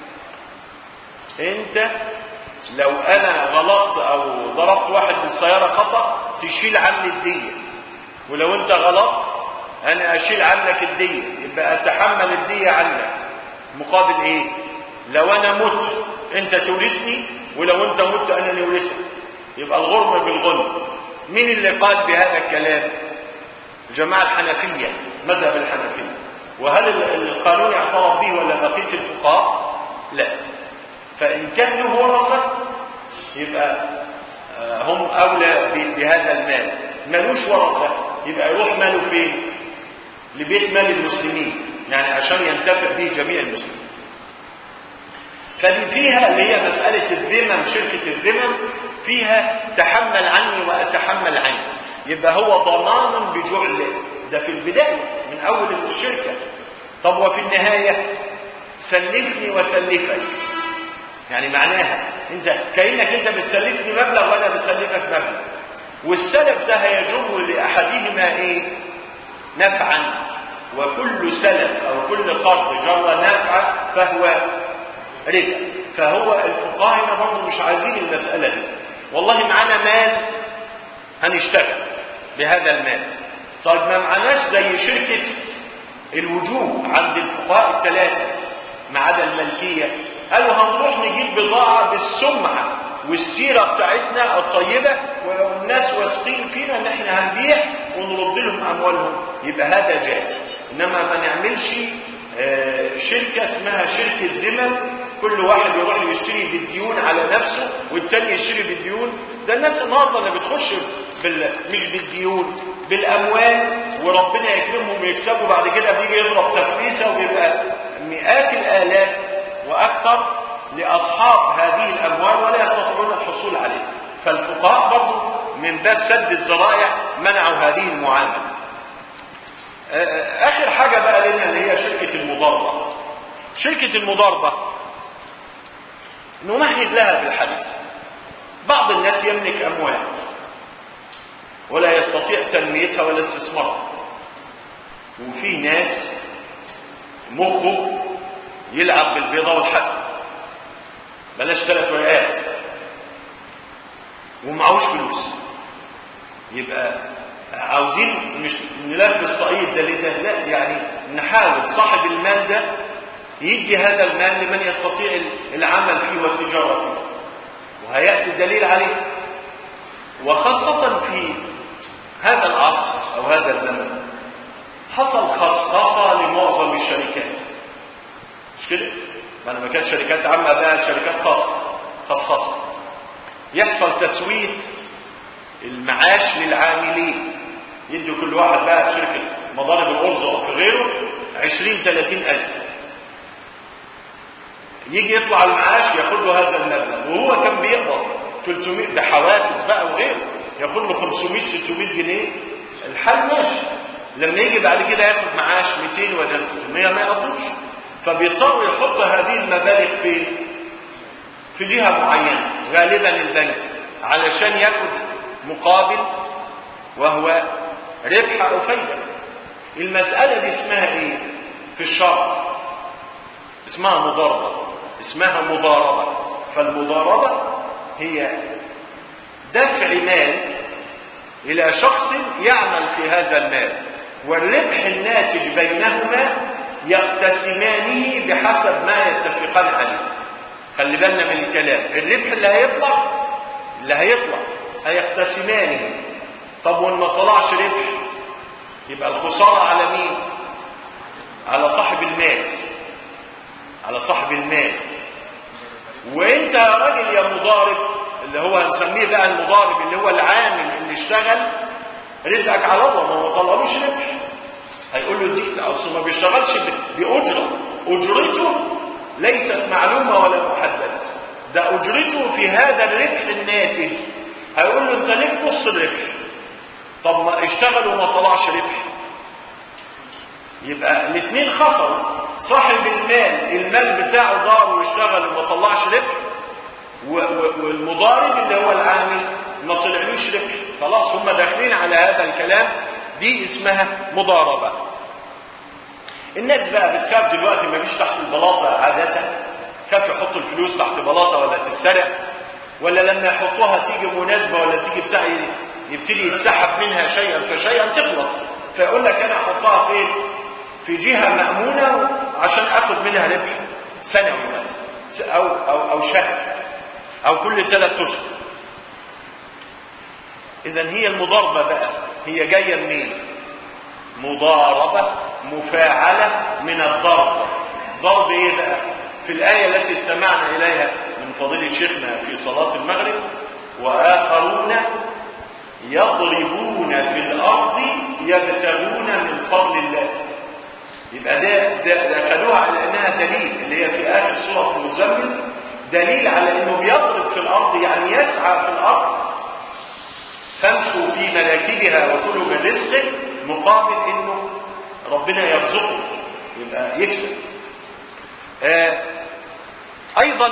انت لو انا غلطت او ضربت واحد بالسياره خطا تشيل عني الديه ولو انت غلطت انا اشيل عنك الديه يبقى اتحمل الديه عنك مقابل ايه لو انا مت انت تورثني ولو انت مت انا نورثك يبقى الغرم بالغنم مين اللي قال بهذا الكلام الجماعة الحنفية مذهب الحنفية وهل القانون اعترف به ولا بقية الفقهاء لا فإن كان له ورثة يبقى هم أولى بهذا المال مالوش ورثة يبقى يروح ماله فين لبيت مال المسلمين يعني عشان ينتفع به جميع المسلمين فدي فيها اللي هي مسألة الذمم شركة الذمم فيها تحمل عني وأتحمل عنك يبقى هو ضمان بجعل ده في البداية من أول الشركة طب وفي النهاية سلفني وسلفك يعني معناها انت كأنك انت بتسلفني مبلغ وانا بسلفك مبلغ والسلف ده هيجر لأحدهما ايه نفعا وكل سلف او كل قرض جر نفعا فهو ربا فهو الفقهاء هنا برضه مش عايزين المسألة دي والله معانا مال هنشتغل بهذا المال طيب ما معناش زي شركة الوجوه عند الفقهاء الثلاثة ما عدا الملكية قالوا هنروح نجيب بضاعة بالسمعة والسيرة بتاعتنا الطيبة والناس واثقين فينا ان احنا هنبيع ونرد لهم اموالهم يبقى هذا جائز انما ما نعملش شركة اسمها شركة زمن كل واحد يروح يشتري بالديون على نفسه والتاني يشتري بالديون ده الناس النهارده اللي بتخش بال... مش بالديون بالاموال وربنا يكرمهم ويكسبوا بعد كده بيجي يضرب تفليسه وبيبقى مئات الالاف واكثر لاصحاب هذه الاموال ولا يستطيعون الحصول عليها فالفقهاء برضو من باب سد الذرائع منعوا هذه المعامله اخر حاجه بقى لنا اللي هي شركه المضاربه شركه المضاربه نمهد لها بالحديث بعض الناس يملك اموال ولا يستطيع تنميتها ولا استثمارها وفي ناس مخه يلعب بالبيضة والحتم بلاش ثلاث ورقات ومعهوش فلوس يبقى عاوزين مش نلبس طاقية ده لده لا يعني نحاول صاحب المال ده يدي هذا المال لمن يستطيع العمل فيه والتجارة فيه وهيأتي الدليل عليه وخاصة في هذا العصر أو هذا الزمن حصل خصخصة لمعظم الشركات مش كده؟ ما أنا ما كانت شركات عامة بقى شركات خاصة خصخصة يحصل تسويت المعاش للعاملين يدوا كل واحد بقى في شركة مضارب الأرز أو في غيره 20 30 ألف يجي يطلع المعاش ياخد له هذا المبلغ وهو كان بيقبض 300 بحوافز بقى وغيره ياخد له 500 600 جنيه الحال ماشي لما يجي بعد كده ياخد معاش 200 ولا 300 ما يقضوش فبيضطر يحط هذه المبالغ فين؟ في جهه معينه غالبا البنك علشان ياخد مقابل وهو ربح او فايده المساله دي اسمها ايه؟ في الشرع اسمها مضاربه اسمها مضاربه فالمضاربه هي دفع مال إلى شخص يعمل في هذا المال والربح الناتج بينهما يقتسمانه بحسب ما يتفقان عليه خلي بالنا من الكلام الربح اللي هيطلع اللي هيطلع هيقتسمانه طب وان ما طلعش ربح يبقى الخسارة على مين على صاحب المال على صاحب المال وانت يا راجل يا مضارب اللي هو هنسميه بقى المضارب اللي هو العامل اللي اشتغل رزقك على الله ما هو طلعلوش ربح هيقول له دي اصل ما بيشتغلش باجره اجرته ليست معلومه ولا محدده ده اجرته في هذا الربح الناتج هيقول له انت ليك نص الربح طب ما اشتغل وما طلعش ربح يبقى الاثنين خسروا صاحب المال المال بتاعه ضار واشتغل وما طلعش ربح والمضارب اللي هو العامل ما طلعلوش ربح خلاص هم داخلين على هذا الكلام دي اسمها مضاربة الناس بقى بتخاف دلوقتي ما بيش تحت البلاطة عادة خاف يحطوا الفلوس تحت بلاطة ولا تتسرق ولا لما يحطوها تيجي مناسبة ولا تيجي بتاع يبتدي يتسحب منها شيئا فشيئا تخلص فيقول لك انا احطها فين في جهة مأمونة عشان اخد منها ربح سنوي مثلا أو, أو, أو شهر أو كل ثلاث أشهر إذا هي المضاربة بقى هي جاية منين؟ مضاربة مفاعلة من الضرب ضرب إيه بقى؟ في الآية التي استمعنا إليها من فضيلة شيخنا في صلاة المغرب وآخرون يضربون في الأرض يبتغون من فضل الله يبقى ده, ده, ده خدوها على أنها دليل اللي هي في آخر سورة المزمل دليل على أنه بيضرب في الأرض يعني يسعى في الأرض فامشوا في مناكبها وكلوا من رزقه مقابل أنه ربنا يرزقه يبقى يكسب آه أيضا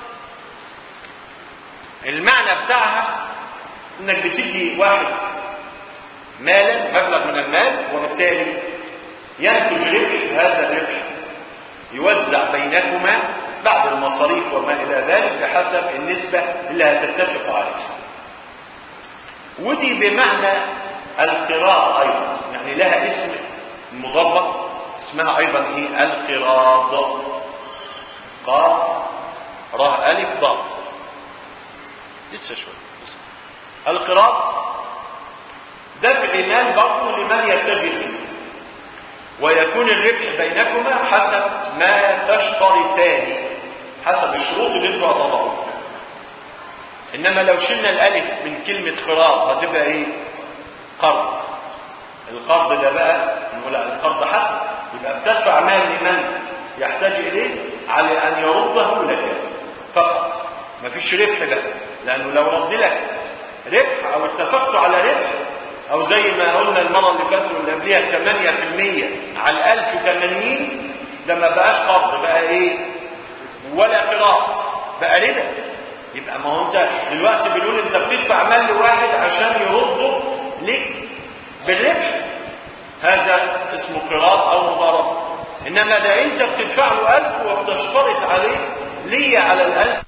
المعنى بتاعها انك بتدي واحد مالا مبلغ من المال وبالتالي ينتج ربح هذا الربح يوزع بينكما بعد المصاريف وما الى ذلك بحسب النسبة اللي هتتفق عليها ودي بمعنى القراض ايضا يعني لها اسم المضربة اسمها ايضا ايه القراض قاف ره الف ضاد لسه شويه القراض دفع مال برضه لمن يتجه فيه ويكون الربح بينكما حسب ما تشترطان حسب الشروط اللي انتوا هتضعوها انما لو شلنا الالف من كلمة قراض هتبقى ايه قرض القرض ده بقى نقول القرض حسب يبقى بتدفع مال لمن يحتاج اليه على ان يرده لك فقط مفيش ربح بقى لانه لو رد لك ربح او اتفقتوا على ربح او زي ما قلنا المرة اللي فاتت واللي قبليها 8% على 1080 ده ما بقاش قبض بقى ايه ولا قراط بقى ربا يبقى ما هو انت دلوقتي بنقول انت بتدفع مال لواحد عشان يرده لك بالربح هذا اسمه قراط او مضاربه انما ده انت بتدفع له 1000 وبتشترط عليه ليا على الألف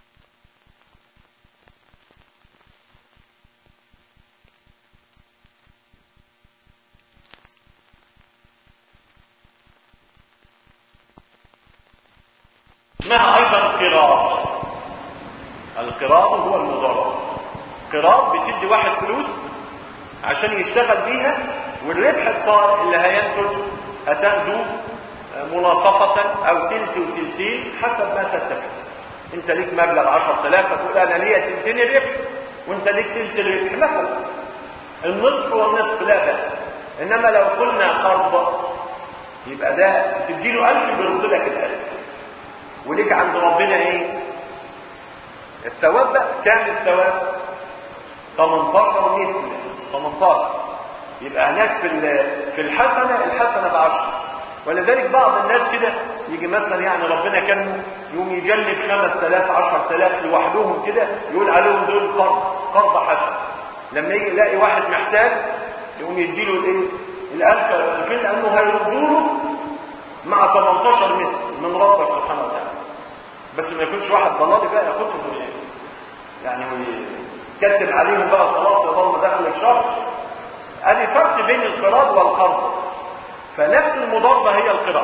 اسمها ايضا قراض القراض هو المضاربه قراض بتدي واحد فلوس عشان يشتغل بيها والربح الطارئ اللي هينتج هتاخده مناصفة او تلت وتلتين حسب ما تتفق انت ليك مبلغ 10000 فتقول انا ليا تلتين الربح وانت ليك تلت الربح مثلا النصف والنصف لا بأس انما لو قلنا قرض يبقى ده تديله 1000 بيرد لك الألف وليك عند ربنا ايه الثواب بقى كام الثواب 18 مثل 18 يبقى هناك في في الحسنه الحسنه بعشر ولذلك بعض الناس كده يجي مثلا يعني ربنا كان يوم يجلب 5000 10000 لوحدهم كده يقول عليهم دول قرض قرض حسن لما يجي يلاقي واحد محتاج يقوم يديله الايه الالف او الالفين لانه هيردوا له مع 18 مثل من ربك سبحانه وتعالى بس ما يكونش واحد ضلالي بقى ياخدهم يعني يكتب عليهم بقى خلاص يضل دخلك شهر ادي فرق بين القراض والقرض فنفس المضاربة هي القراض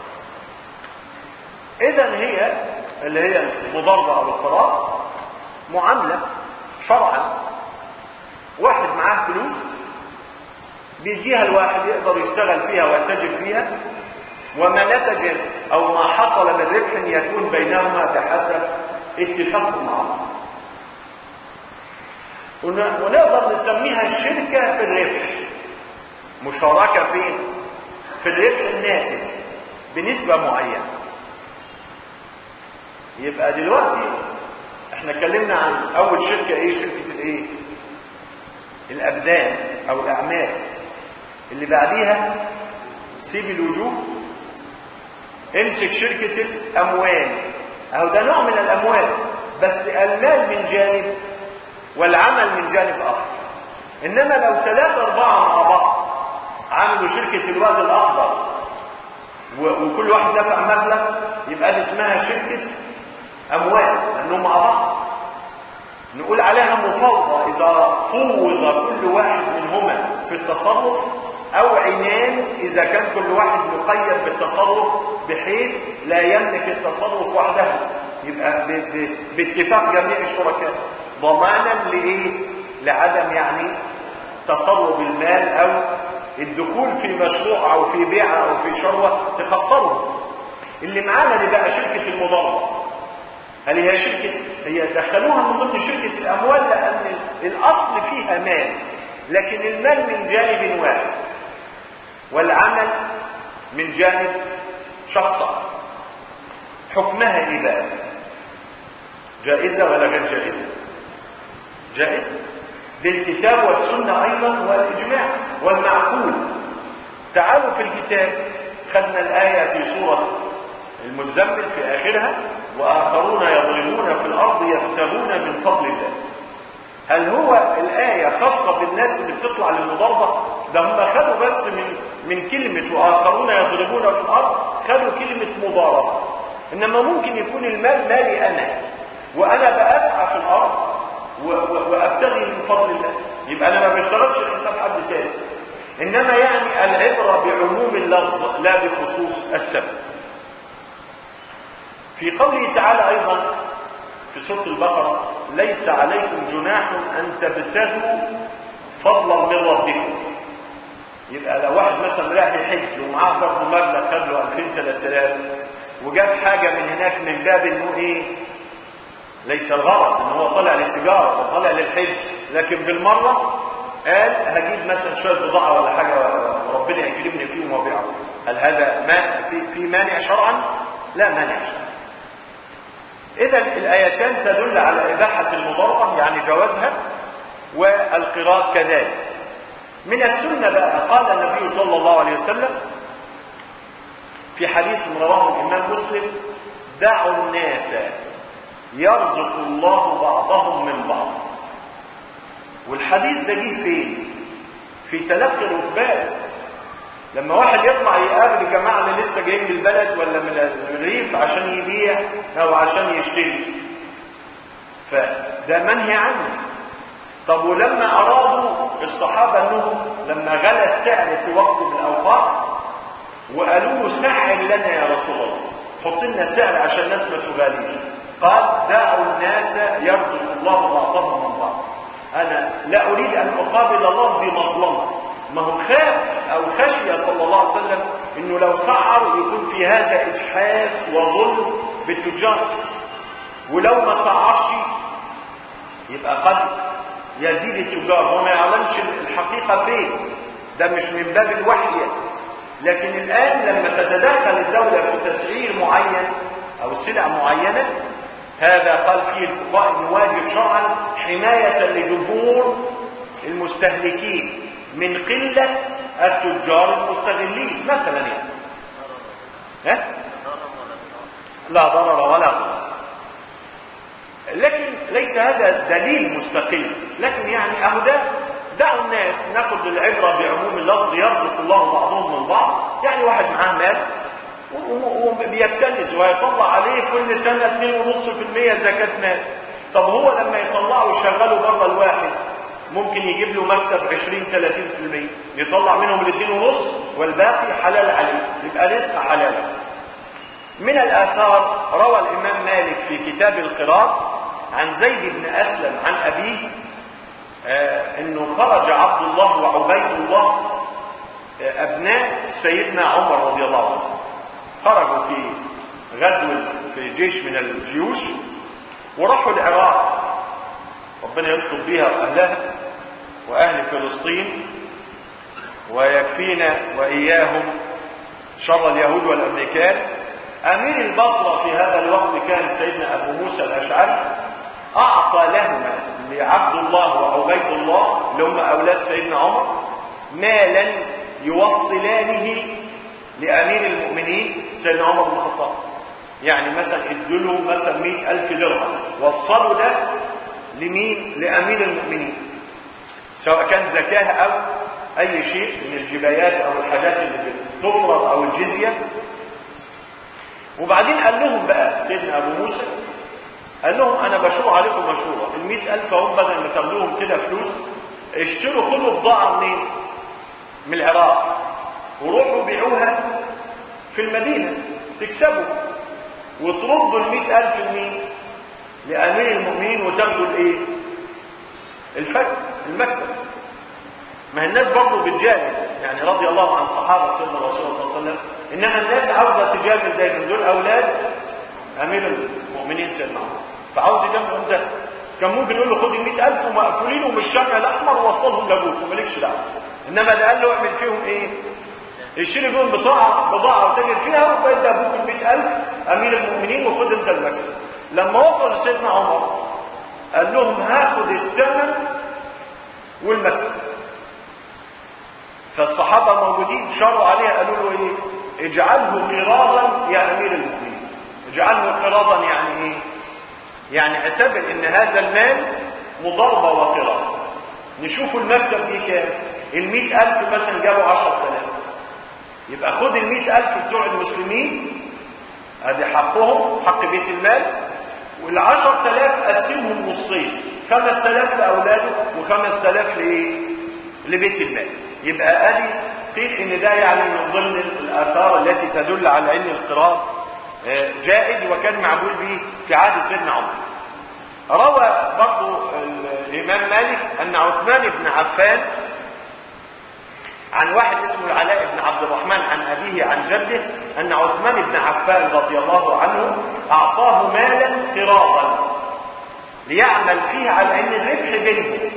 اذا هي اللي هي المضاربة او القراض معاملة شرعا واحد معاه فلوس بيديها الواحد يقدر يشتغل فيها ويتجر فيها وما نتج او ما حصل من ربح يكون بينهما بحسب اتفاقهم مع بعض ونقدر نسميها شركة في الربح مشاركة فين في الربح الناتج بنسبة معينة يبقى دلوقتي احنا اتكلمنا عن اول شركة ايه شركة الايه الابدان او الاعمال اللي بعديها سيب الوجوه امسك شركة الاموال اهو ده نوع من الاموال بس المال من جانب والعمل من جانب اخر انما لو ثلاثة اربعة مع بعض عملوا شركة الواد الاخضر وكل واحد دفع مبلغ يبقى دي اسمها شركة اموال لانهم مع بعض نقول عليها مفاوضة اذا فوض كل واحد منهما في التصرف او عنان اذا كان كل واحد مقيد بالتصرف بحيث لا يملك التصرف وحده يبقى ب ب باتفاق جميع الشركاء ضمانا لايه لعدم يعني تصرف المال او الدخول في مشروع او في بيع او في شروه تخسره اللي معانا دي بقى شركه المضاربه هل هي شركه هي دخلوها من ضمن شركه الاموال لان الاصل فيها مال لكن المال من جانب واحد والعمل من جانب شخصا حكمها ايه بقى جائزه ولا غير جائزه جائزه بالكتاب والسنه ايضا والاجماع والمعقول تعالوا في الكتاب خدنا الايه في سوره المزمل في اخرها واخرون يضربون في الارض يبتغون من فضل الله هل هو الآية خاصة بالناس اللي بتطلع للمضاربة ده هم خدوا بس من من كلمة وآخرون يضربون في الأرض خدوا كلمة مضاربة إنما ممكن يكون المال مالي أنا وأنا بأسعى في الأرض وأبتغي من فضل الله يبقى أنا ما بشتغلش حساب حد تاني إنما يعني العبرة بعموم اللفظ لا بخصوص السبب في قوله تعالى أيضا في سورة البقرة ليس عليكم جناح أن تبتغوا فضلا من ربكم يبقى لو واحد مثلا رايح يحج ومعاه برضه مبلغ خد له 2000 3000 وجاب حاجة من هناك من باب انه ايه ليس الغرض ان هو طالع للتجارة او طالع للحج لكن بالمرة قال هجيب مثلا شوية بضاعة ولا حاجة وربنا يكرمني فيهم وبيعهم هل هذا ما في, في مانع شرعا؟ لا مانع شرعا إذا الآيتان تدل على إباحة المضاربة يعني جوازها والقراءة كذلك من السنة بقى قال النبي صلى الله عليه وسلم في حديث رواه الإمام مسلم دعوا الناس يرزق الله بعضهم من بعض والحديث ده جه فين في تلقي الركبان لما واحد يطلع يقابل الجماعه اللي لسه جايين من البلد ولا من الريف عشان يبيع او عشان يشتري فده منهي عنه طب ولما ارادوا الصحابه انهم لما غلى السعر في وقت من الاوقات وقالوا له سعر لنا يا رسول الله حط لنا سعر عشان الناس ما تغاليش قال دعوا الناس يرزق الله بعضهم من بعض انا لا اريد ان اقابل الله بمظلمه ما هو خاف او خشي صلى الله عليه وسلم انه لو سعر يكون في هذا اجحاف وظلم بالتجار ولو ما سعرش يبقى قد يزيد التجار هو ما يعلمش الحقيقة فين ده مش من باب الوحي لكن الآن لما تتدخل الدولة في تسعير معين أو سلع معينة هذا قال فيه الفقهاء انه واجب شرعا حماية لجمهور المستهلكين من قلة التجار المستغلين مثلا يعني ها؟ لا ضرر ولا ضرر لكن ليس هذا دليل مستقل لكن يعني اهو ده دعوا الناس ناخذ العبره بعموم اللفظ يرزق الله بعضهم من بعض يعني واحد معاه مال وبيبتنز ويطلع عليه كل سنه 2.5% زكاه مال طب هو لما يطلعه ويشغله بره الواحد ممكن يجيب له مكسب 20 30% يطلع منهم الاثنين ونص والباقي حلال عليه يبقى رزق حلال من الآثار روى الإمام مالك في كتاب القراء عن زيد بن أسلم عن أبيه آه أنه خرج عبد الله وعبيد الله آه أبناء سيدنا عمر رضي الله عنه خرجوا في غزو في جيش من الجيوش وراحوا العراق ربنا يلطف بها وأهلها وأهل فلسطين ويكفينا وإياهم شر اليهود والأمريكان أمير البصرة في هذا الوقت كان سيدنا أبو موسى الأشعري أعطى لهما لعبد الله وعبيد الله اللي هم أولاد سيدنا عمر مالا يوصلانه لأمير المؤمنين سيدنا عمر بن الخطاب يعني مثلا ادوا مثلا مئة ألف درهم وصلوا ده لمين لأمير المؤمنين سواء كان زكاة أو أي شيء من الجبايات أو الحاجات اللي تفرض أو الجزية وبعدين قال لهم بقى سيدنا أبو موسى قال لهم أنا بشور عليكم مشورة المئة ألف هم بدل ما تاخدوهم كده فلوس اشتروا كل بضاعة منين من العراق وروحوا بيعوها في المدينة تكسبوا وتردوا المئة ألف لمين لأمير المؤمنين وتاخدوا الايه الفرق المكسب ما هي الناس برضه بتجامل يعني رضي الله عن صحابة سيدنا الرسول صلى الله عليه وسلم إنما الناس عاوزة تجامل دايما دول أولاد أمير المؤمنين سيدنا عمر فعاوز يجامل أنت كان ممكن يقول له خد ال 100000 ومقفولين ومن الشمع الأحمر ووصلهم لأبوك ومالكش دعوة إنما ده قال له اعمل فيهم إيه؟ اشتري بيهم بضاعة بضاعة وتاجر فيها وبدأ أبوك ال 100000 أمير المؤمنين وخد أنت المكسب لما وصل لسيدنا عمر قال لهم هاخد الثمن والمكسب فالصحابة موجودين شروا عليها قالوا له ايه اجعله قراضا يا امير المؤمنين اجعله قراضا يعني ايه يعني اعتبر ان هذا المال مضاربة وقراض نشوف المكسب دي كام المئة ألف مثلا جابوا عشرة آلاف يبقى خد المئة ألف بتوع المسلمين ادي حقهم حق بيت المال والعشر تلاف قسمهم نصين خمس تلاف لأولاده وخمس تلاف لإيه؟ لبيت المال يبقى ادي قيل ان ده يعني من ضمن الاثار التي تدل على ان القراض جائز وكان معمول به في عهد سيدنا عمر روى برضو الامام مالك ان عثمان بن عفان عن واحد اسمه العلاء بن عبد الرحمن عن ابيه عن جده ان عثمان بن عفان رضي الله عنه اعطاه مالا قراضا ليعمل فيه على ان الربح بينهم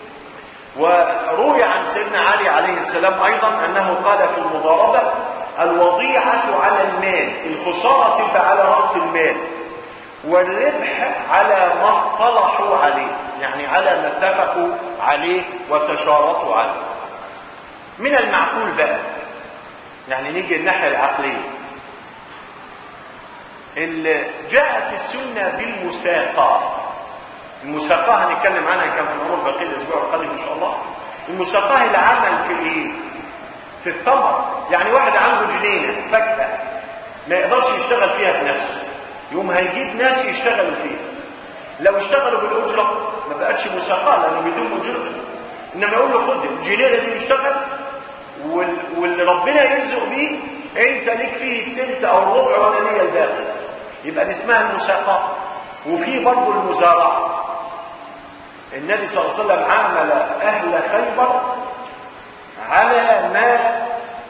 وروي عن سيدنا علي عليه السلام ايضا انه قال في المضاربه الوضيعه على المال الخساره تبقى على راس المال والربح على ما اصطلحوا عليه يعني على ما اتفقوا عليه وتشارطوا عليه من المعقول بقى يعني نيجي الناحيه العقليه اللي جاءت السنه بالمساقاه المساقاه هنتكلم عنها كما نقول بقيه الاسبوع القادم ان شاء الله المساقاه العمل في ايه في الثمر يعني واحد عنده جنينه فاكهه ما يقدرش يشتغل فيها بنفسه يوم هيجيب ناس يشتغلوا فيها لو اشتغلوا بالاجره ما بقتش مساقاه لانه بدون اجره انما يقول له خد الجنينه دي يشتغل واللي ربنا يرزق بيه انت ليك فيه التلت او الربع وانا ليا الباقي يبقى دي اسمها المساقاه وفي برضه المزارعه النبي صلى الله عليه وسلم عامل اهل خيبر على ما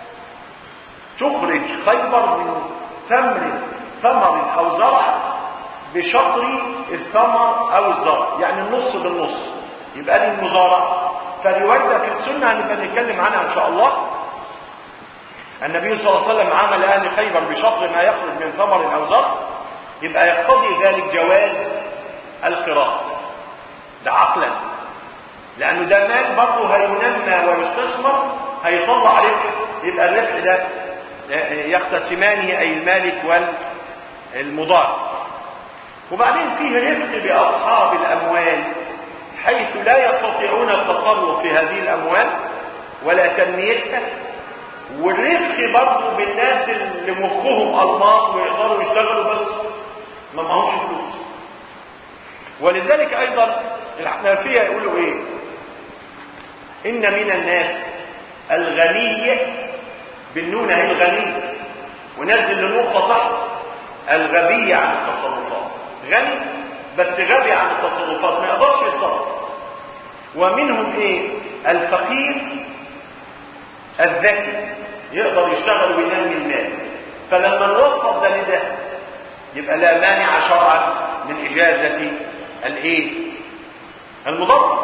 تخرج خيبر من ثمر ثمر او زرع بشطر الثمر او الزرع يعني النص بالنص يبقى دي المزارعه فروايه في السنه هنبقى نتكلم عنها ان شاء الله النبي صلى الله عليه وسلم عامل اهل خيبر بشطر ما يخرج من ثمر او زرع يبقى يقتضي ذلك جواز القراء ده عقلا لانه ده مال برضه هينمى ويستثمر هيطلع ربح يبقى الربح ده يقتسمانه اي المالك والمضار وبعدين فيه رفق باصحاب الاموال حيث لا يستطيعون التصرف في هذه الاموال ولا تنميتها والرفق برضه بالناس اللي مخهم الماس ويقدروا يشتغلوا بس ما معهمش فلوس ولذلك ايضا الحنفيه يقولوا ايه ان من الناس الغني بالنون هي الغني ونزل لنقطه تحت الغبي عن التصرفات غني بس غبي عن التصرفات ما يقدرش يتصرف ومنهم ايه الفقير الذكي يقدر يشتغل وينمي المال فلما نوصل ده لده يبقى لا مانع شرعا من اجازه الايه المضر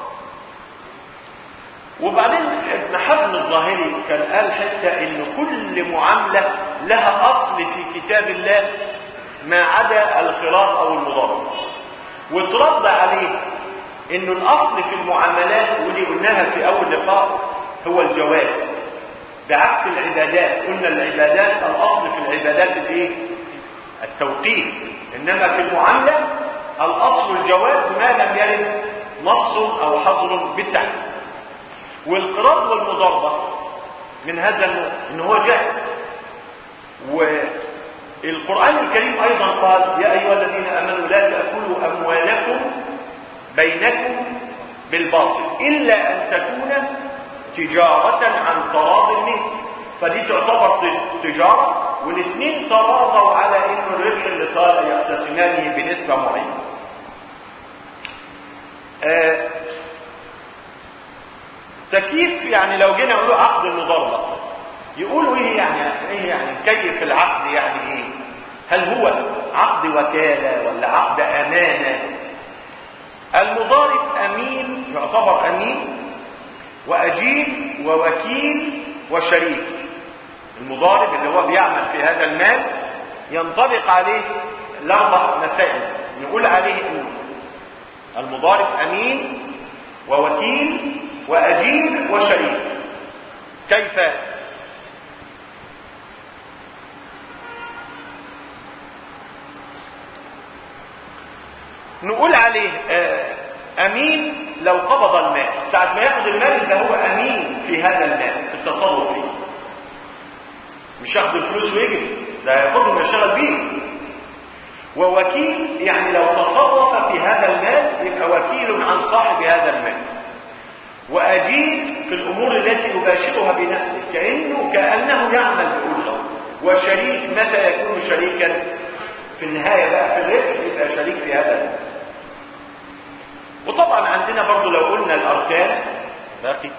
وبعدين ابن حزم الظاهري كان قال حتى ان كل معامله لها اصل في كتاب الله ما عدا الخراط او المضاربه وترد عليه انه الاصل في المعاملات ودي قلناها في اول لقاء هو الجواز بعكس العبادات قلنا العبادات الاصل في العبادات الايه التوقيف انما في المعامله الاصل الجواز ما لم يرد نص او حظر بالتحديد والقراض والمضاربه من هذا النوع ان هو جائز والقران الكريم ايضا قال يا ايها الذين امنوا لا تاكلوا اموالكم بينكم بالباطل الا ان تكون تجارة عن تراض منه فدي تعتبر تجارة والاثنين تراضوا على انه الربح اللي طالع يقتسمانه بنسبة معينة آه تكييف يعني لو جينا نقول عقد المضاربة يقولوا ايه يعني ايه يعني كيف العقد يعني ايه هل هو عقد وكالة ولا عقد امانة المضارب امين يعتبر امين واجير ووكيل وشريك المضارب اللي هو بيعمل في هذا المال ينطبق عليه الاربع مسائل نقول عليه ايه المضارب امين ووكيل واجير وشريك كيف نقول عليه امين لو قبض المال ساعة ما ياخد المال يبقى هو امين في هذا المال في التصرف فيه مش ياخد الفلوس ويجري ده ياخده ما يشتغل بيه ووكيل يعني لو تصرف في هذا المال يبقى وكيل عن صاحب هذا المال واجير في الامور التي يباشرها بنفسه كانه كانه يعمل باجره وشريك متى يكون شريكا في النهايه بقى في الربح يبقى شريك في هذا المال وطبعا عندنا برضو لو قلنا الاركان باقي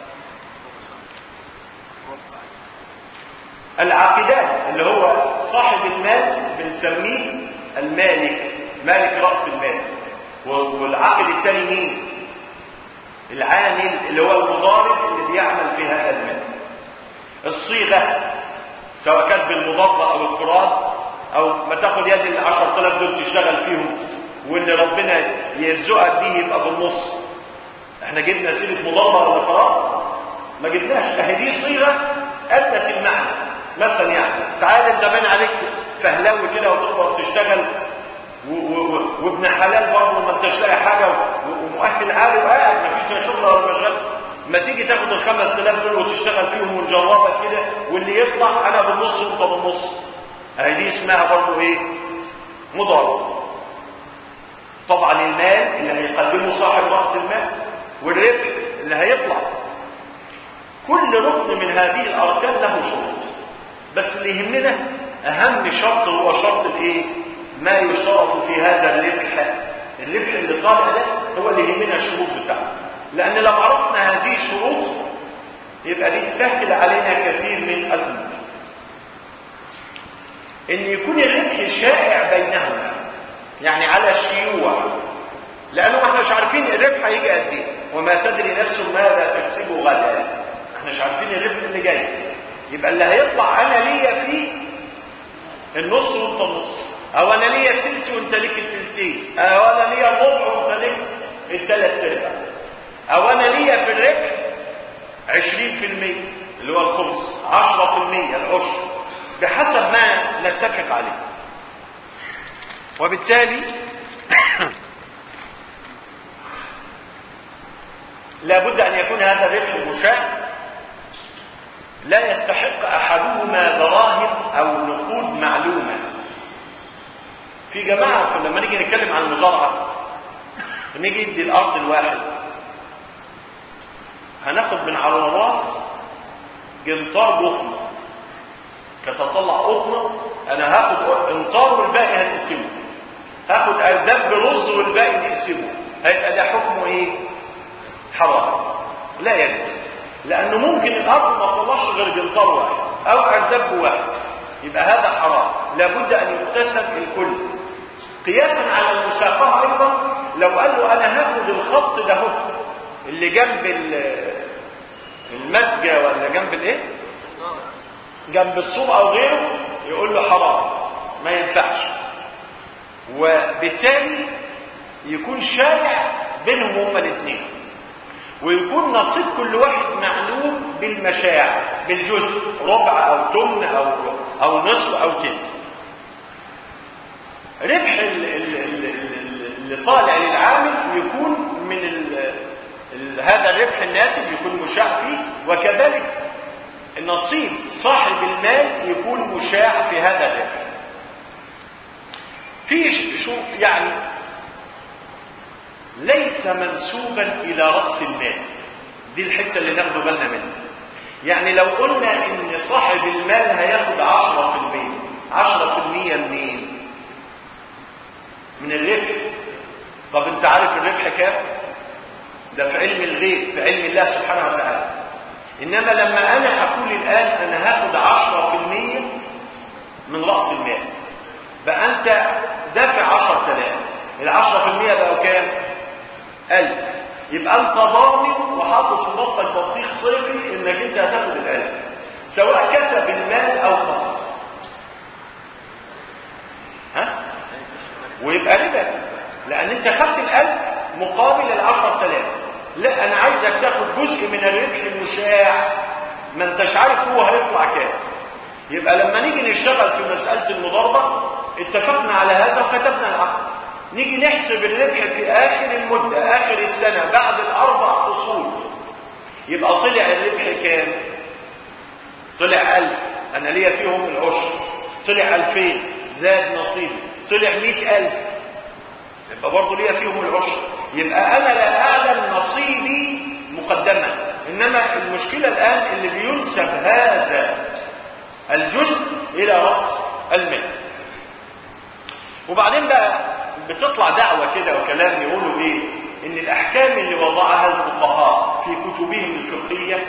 العاقدان اللي هو صاحب المال بنسميه المالك مالك راس المال والعاقد الثاني مين العامل اللي هو المضارب اللي بيعمل في هذا المال الصيغه سواء كانت بالمضاربه او القراض او ما تاخد يد ال 10000 دول تشتغل فيهم واللي ربنا يرزقك بيه يبقى بالنص احنا جبنا سيره مضاربه ولا قراض ما جبناش اهي دي صيغه ادت المعنى مثلا يعني تعال انت باين عليك فهلاوي كده وتقدر تشتغل وابن حلال برضه ما انتش لاقي حاجه ومؤهل عالي وقاعد ما فيش لا شغل ولا مشغل ما تيجي تاخد ال 5000 دول وتشتغل فيهم ونجربك كده واللي يطلع انا بالنص وانت بالنص اهي دي اسمها برضه ايه؟ مضاربه طبعا المال اللي هيقدمه صاحب راس المال والربح اللي هيطلع كل ركن من هذه الاركان له شروط بس اللي يهمنا اهم شرط هو شرط الايه ما يشترط في هذا الربح الربح اللي طالع ده هو اللي يهمنا الشروط بتاعته لان لو عرفنا هذه الشروط يبقى دي تسهل علينا كثير من الامور ان يكون الربح شائع بينهما يعني على الشيوع لانه ما احناش عارفين الربح هيجي قد ايه وما تدري نفس ماذا تكسب غدا احنا مش عارفين الربح اللي جاي يبقى اللي هيطلع انا ليا فيه النص وانت النص او انا ليا التلت وانت ليك التلتين او انا ليا الربع وانت ليك التلات ارباع او انا ليا في الربح 20% اللي هو الخمس 10% العشر بحسب ما نتفق عليه وبالتالي لابد ان يكون هذا الربح مشاع لا يستحق احدهما دراهم او نقود معلومه في جماعه لما نيجي نتكلم عن المزارعه نيجي ندي الارض الواحد هناخد من على الراس جنطار قطن كتطلع قطنه انا هاخد انطار والباقي هنقسمه هاخد ارداب رز والباقي نقسمه هيبقى ده حكمه ايه حرام لا يجوز لانه ممكن الارض ما تطلعش غير جنطار واحد او ارداب واحد يبقى هذا حرام لابد ان يقتسم الكل قياسا على المساقاه ايضا لو قال له انا هاخد الخط ده هو اللي جنب المسجة ولا جنب الايه جنب السور او غيره يقول له حرام ما ينفعش وبالتالي يكون شائع بينهم هما الاثنين ويكون نصيب كل واحد معلوم بالمشاع بالجزء ربع او تمن او او نصف او تلت ربح اللي طالع للعامل يكون من ال ال هذا الربح الناتج يكون مشاع فيه وكذلك نصيب صاحب المال يكون مشاع في هذا الربح في شو يعني ليس منسوبا الى راس المال دي الحتة اللي ناخده بالنا منها يعني لو قلنا ان صاحب المال هياخد عشرة في المية عشرة في المية منين من الربح طب انت عارف الربح كام ده في علم الغيب في علم الله سبحانه وتعالى انما لما انا اقول الان انا هاخد عشرة في المية من رأس المال بقى انت دافع عشر تلاف العشرة في المية بقوا كام ألف يبقى انت ضامن وحاطط في بطك بطيخ صيفي انك انت هتاخد الألف سواء كسب المال او خسر ها ويبقى ربا لان انت خدت الألف مقابل العشر تلاف لا انا عايزك تاخد جزء من الربح المشاع ما انتش عارف هو هيطلع كام يبقى لما نيجي نشتغل في مسألة المضاربة اتفقنا على هذا وكتبنا العقد نيجي نحسب الربح في آخر المدة آخر السنة بعد الأربع فصول يبقى طلع الربح كام طلع ألف أنا ليا فيهم العشر طلع ألفين زاد نصيبي طلع مئة ألف يبقى برضه ليا فيهم العشر يبقى أنا لا أعلم نصيبي مقدما إنما المشكلة الآن اللي بينسب هذا الجزء إلى رأس المال وبعدين بقى بتطلع دعوة كده وكلام يقولوا ايه ان الاحكام اللي وضعها الفقهاء في كتبهم الفقهية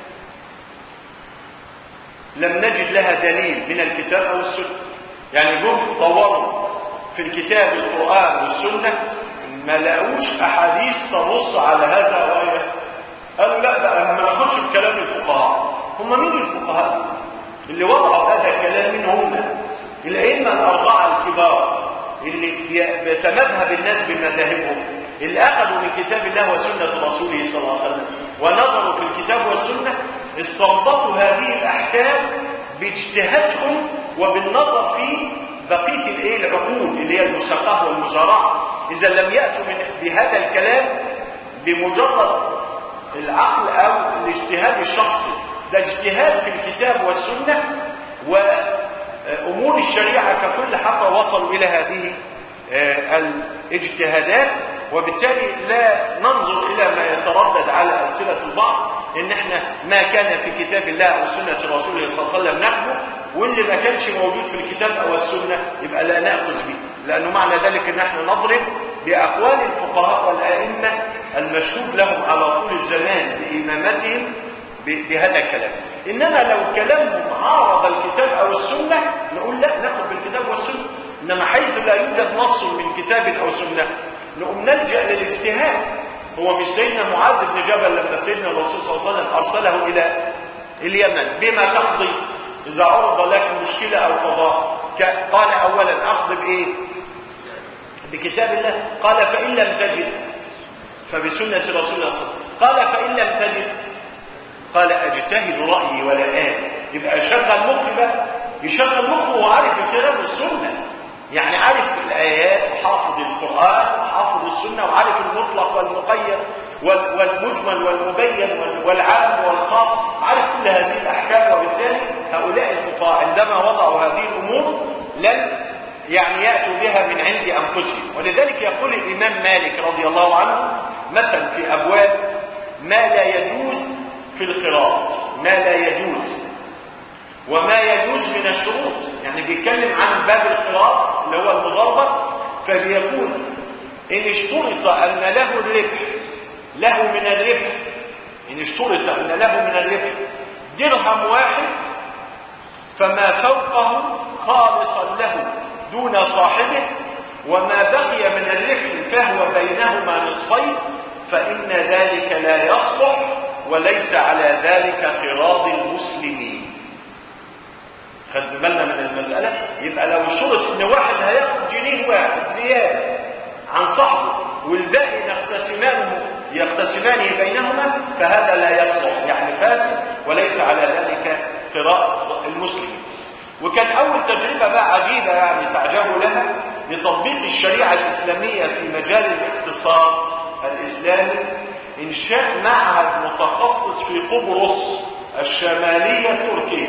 لم نجد لها دليل من الكتاب او السنة يعني جم طوروا في الكتاب القرآن والسنة ما لقوش احاديث تنص على هذا وآية قالوا لا بقى ما ناخدش بكلام الفقهاء هم مين الفقهاء اللي وضعوا هذا الكلام من هم الائمه الاربعه الكبار اللي بيتمذهب الناس بمذاهبهم اللي اخذوا من كتاب الله وسنه رسوله صلى الله عليه وسلم ونظروا في الكتاب والسنه استنبطوا هذه الاحكام باجتهادهم وبالنظر في بقيه الايه العقود اللي هي المساقاه والمزارعه اذا لم ياتوا من بهذا الكلام بمجرد العقل او الاجتهاد الشخصي ده اجتهاد في الكتاب والسنه وامور الشريعه ككل حتى وصلوا الى هذه الاجتهادات وبالتالي لا ننظر الى ما يتردد على السنه البعض ان احنا ما كان في كتاب الله او سنه رسوله صلى الله عليه وسلم ناخذه واللي ما كانش موجود في الكتاب او السنه يبقى لا ناخذ به لانه معنى ذلك ان احنا نضرب باقوال الفقهاء والائمه المشهود لهم على طول الزمان بامامتهم بهذا الكلام انما لو كلامهم عارض الكتاب او السنه نقول لا ناخذ بالكتاب والسنه انما حيث لا يوجد نص من كتاب او سنه نقوم نلجا للاجتهاد هو مش سيدنا معاذ بن جبل لما سيدنا الرسول صلى الله عليه وسلم ارسله الى اليمن بما تقضي اذا عرض لك مشكله او قضاء قال اولا اخذ بايه بكتاب الله قال فان لم تجد فبسنه رسول الله صلى الله عليه وسلم قال فان لم تجد قال اجتهد رايي ولا آل يبقى شغل مخي بقى يشغل مخه وهو عارف الكتاب والسنه يعني عارف الايات وحافظ القران وحافظ السنه وعارف المطلق والمقيد والمجمل والمبين والعام والخاص عارف كل هذه الاحكام وبالتالي هؤلاء الفقهاء عندما وضعوا هذه الامور لم يعني ياتوا بها من عند انفسهم ولذلك يقول الامام مالك رضي الله عنه مثلا في ابواب ما لا يجوز في القراءة ما لا يجوز وما يجوز من الشروط يعني بيتكلم عن باب القراءة اللي هو المضاربة فبيقول إن اشترط أن له الربح له من الربح إن اشترط أن له من الربح درهم واحد فما فوقه خالصا له دون صاحبه وما بقي من الربح فهو بينهما نصفين فإن ذلك لا يصلح وليس على ذلك قراض المسلمين خد بالنا من المسألة يبقى لو اشترط ان واحد هياخد جنيه واحد زيادة عن صاحبه والباقي يقتسمان يقتسمانه بينهما فهذا لا يصلح يعني فاسد وليس على ذلك قراء المسلمين وكان اول تجربة بقى عجيبة يعني تعجبوا لها لتطبيق الشريعة الاسلامية في مجال الاقتصاد الاسلامي انشاء معهد متخصص في قبرص الشمالية التركية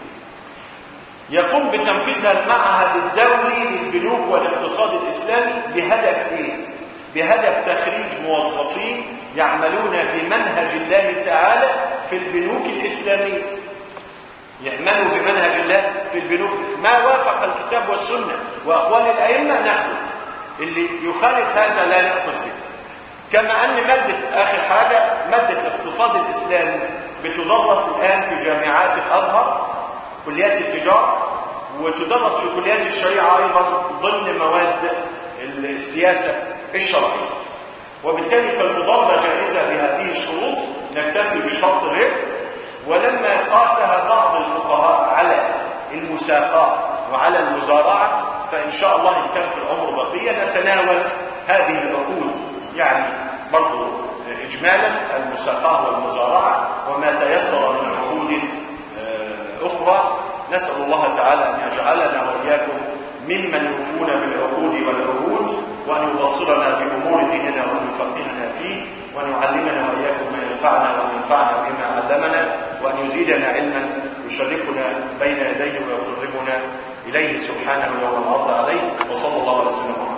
يقوم بتنفيذ المعهد الدولي للبنوك والاقتصاد الاسلامي بهدف ايه بهدف تخريج موظفين يعملون بمنهج الله الله تعالى في البنوك الإسلامية يعملوا بمنهج الله في البنوك ما وافق الكتاب والسنة وأقوال الأئمة نأخذ اللي يخالف هذا لا نأخذ به كما أن مادة آخر حاجة مادة الاقتصاد الإسلامي بتدرس الآن في جامعات الأزهر كليات التجارة وتدرس في كليات الشريعة أيضا ضمن مواد السياسة الشرعية وبالتالي فالمضاربة جائزة بهذه الشروط نكتفي بشرط الربح ولما قاسها بعض الفقهاء على المساقات وعلى المزارعة فإن شاء الله إن كان في العمر بقية نتناول هذه العقود يعني برضو إجمالا المساقات والمزارعة وما تيسر من عقود أخرى نسأل الله تعالى أن يجعلنا وإياكم ممن يوفون بالعقود والعهود وأن يبصرنا بأمور ديننا وأن يفقهنا فيه وأن يعلمنا وإياكم ما ينفعنا وأن ينفعنا بما علمنا وأن يزيدنا علما يشرفنا بين يديه ويقربنا إليه سبحانه يوم العرض عليه وصلى الله على سيدنا محمد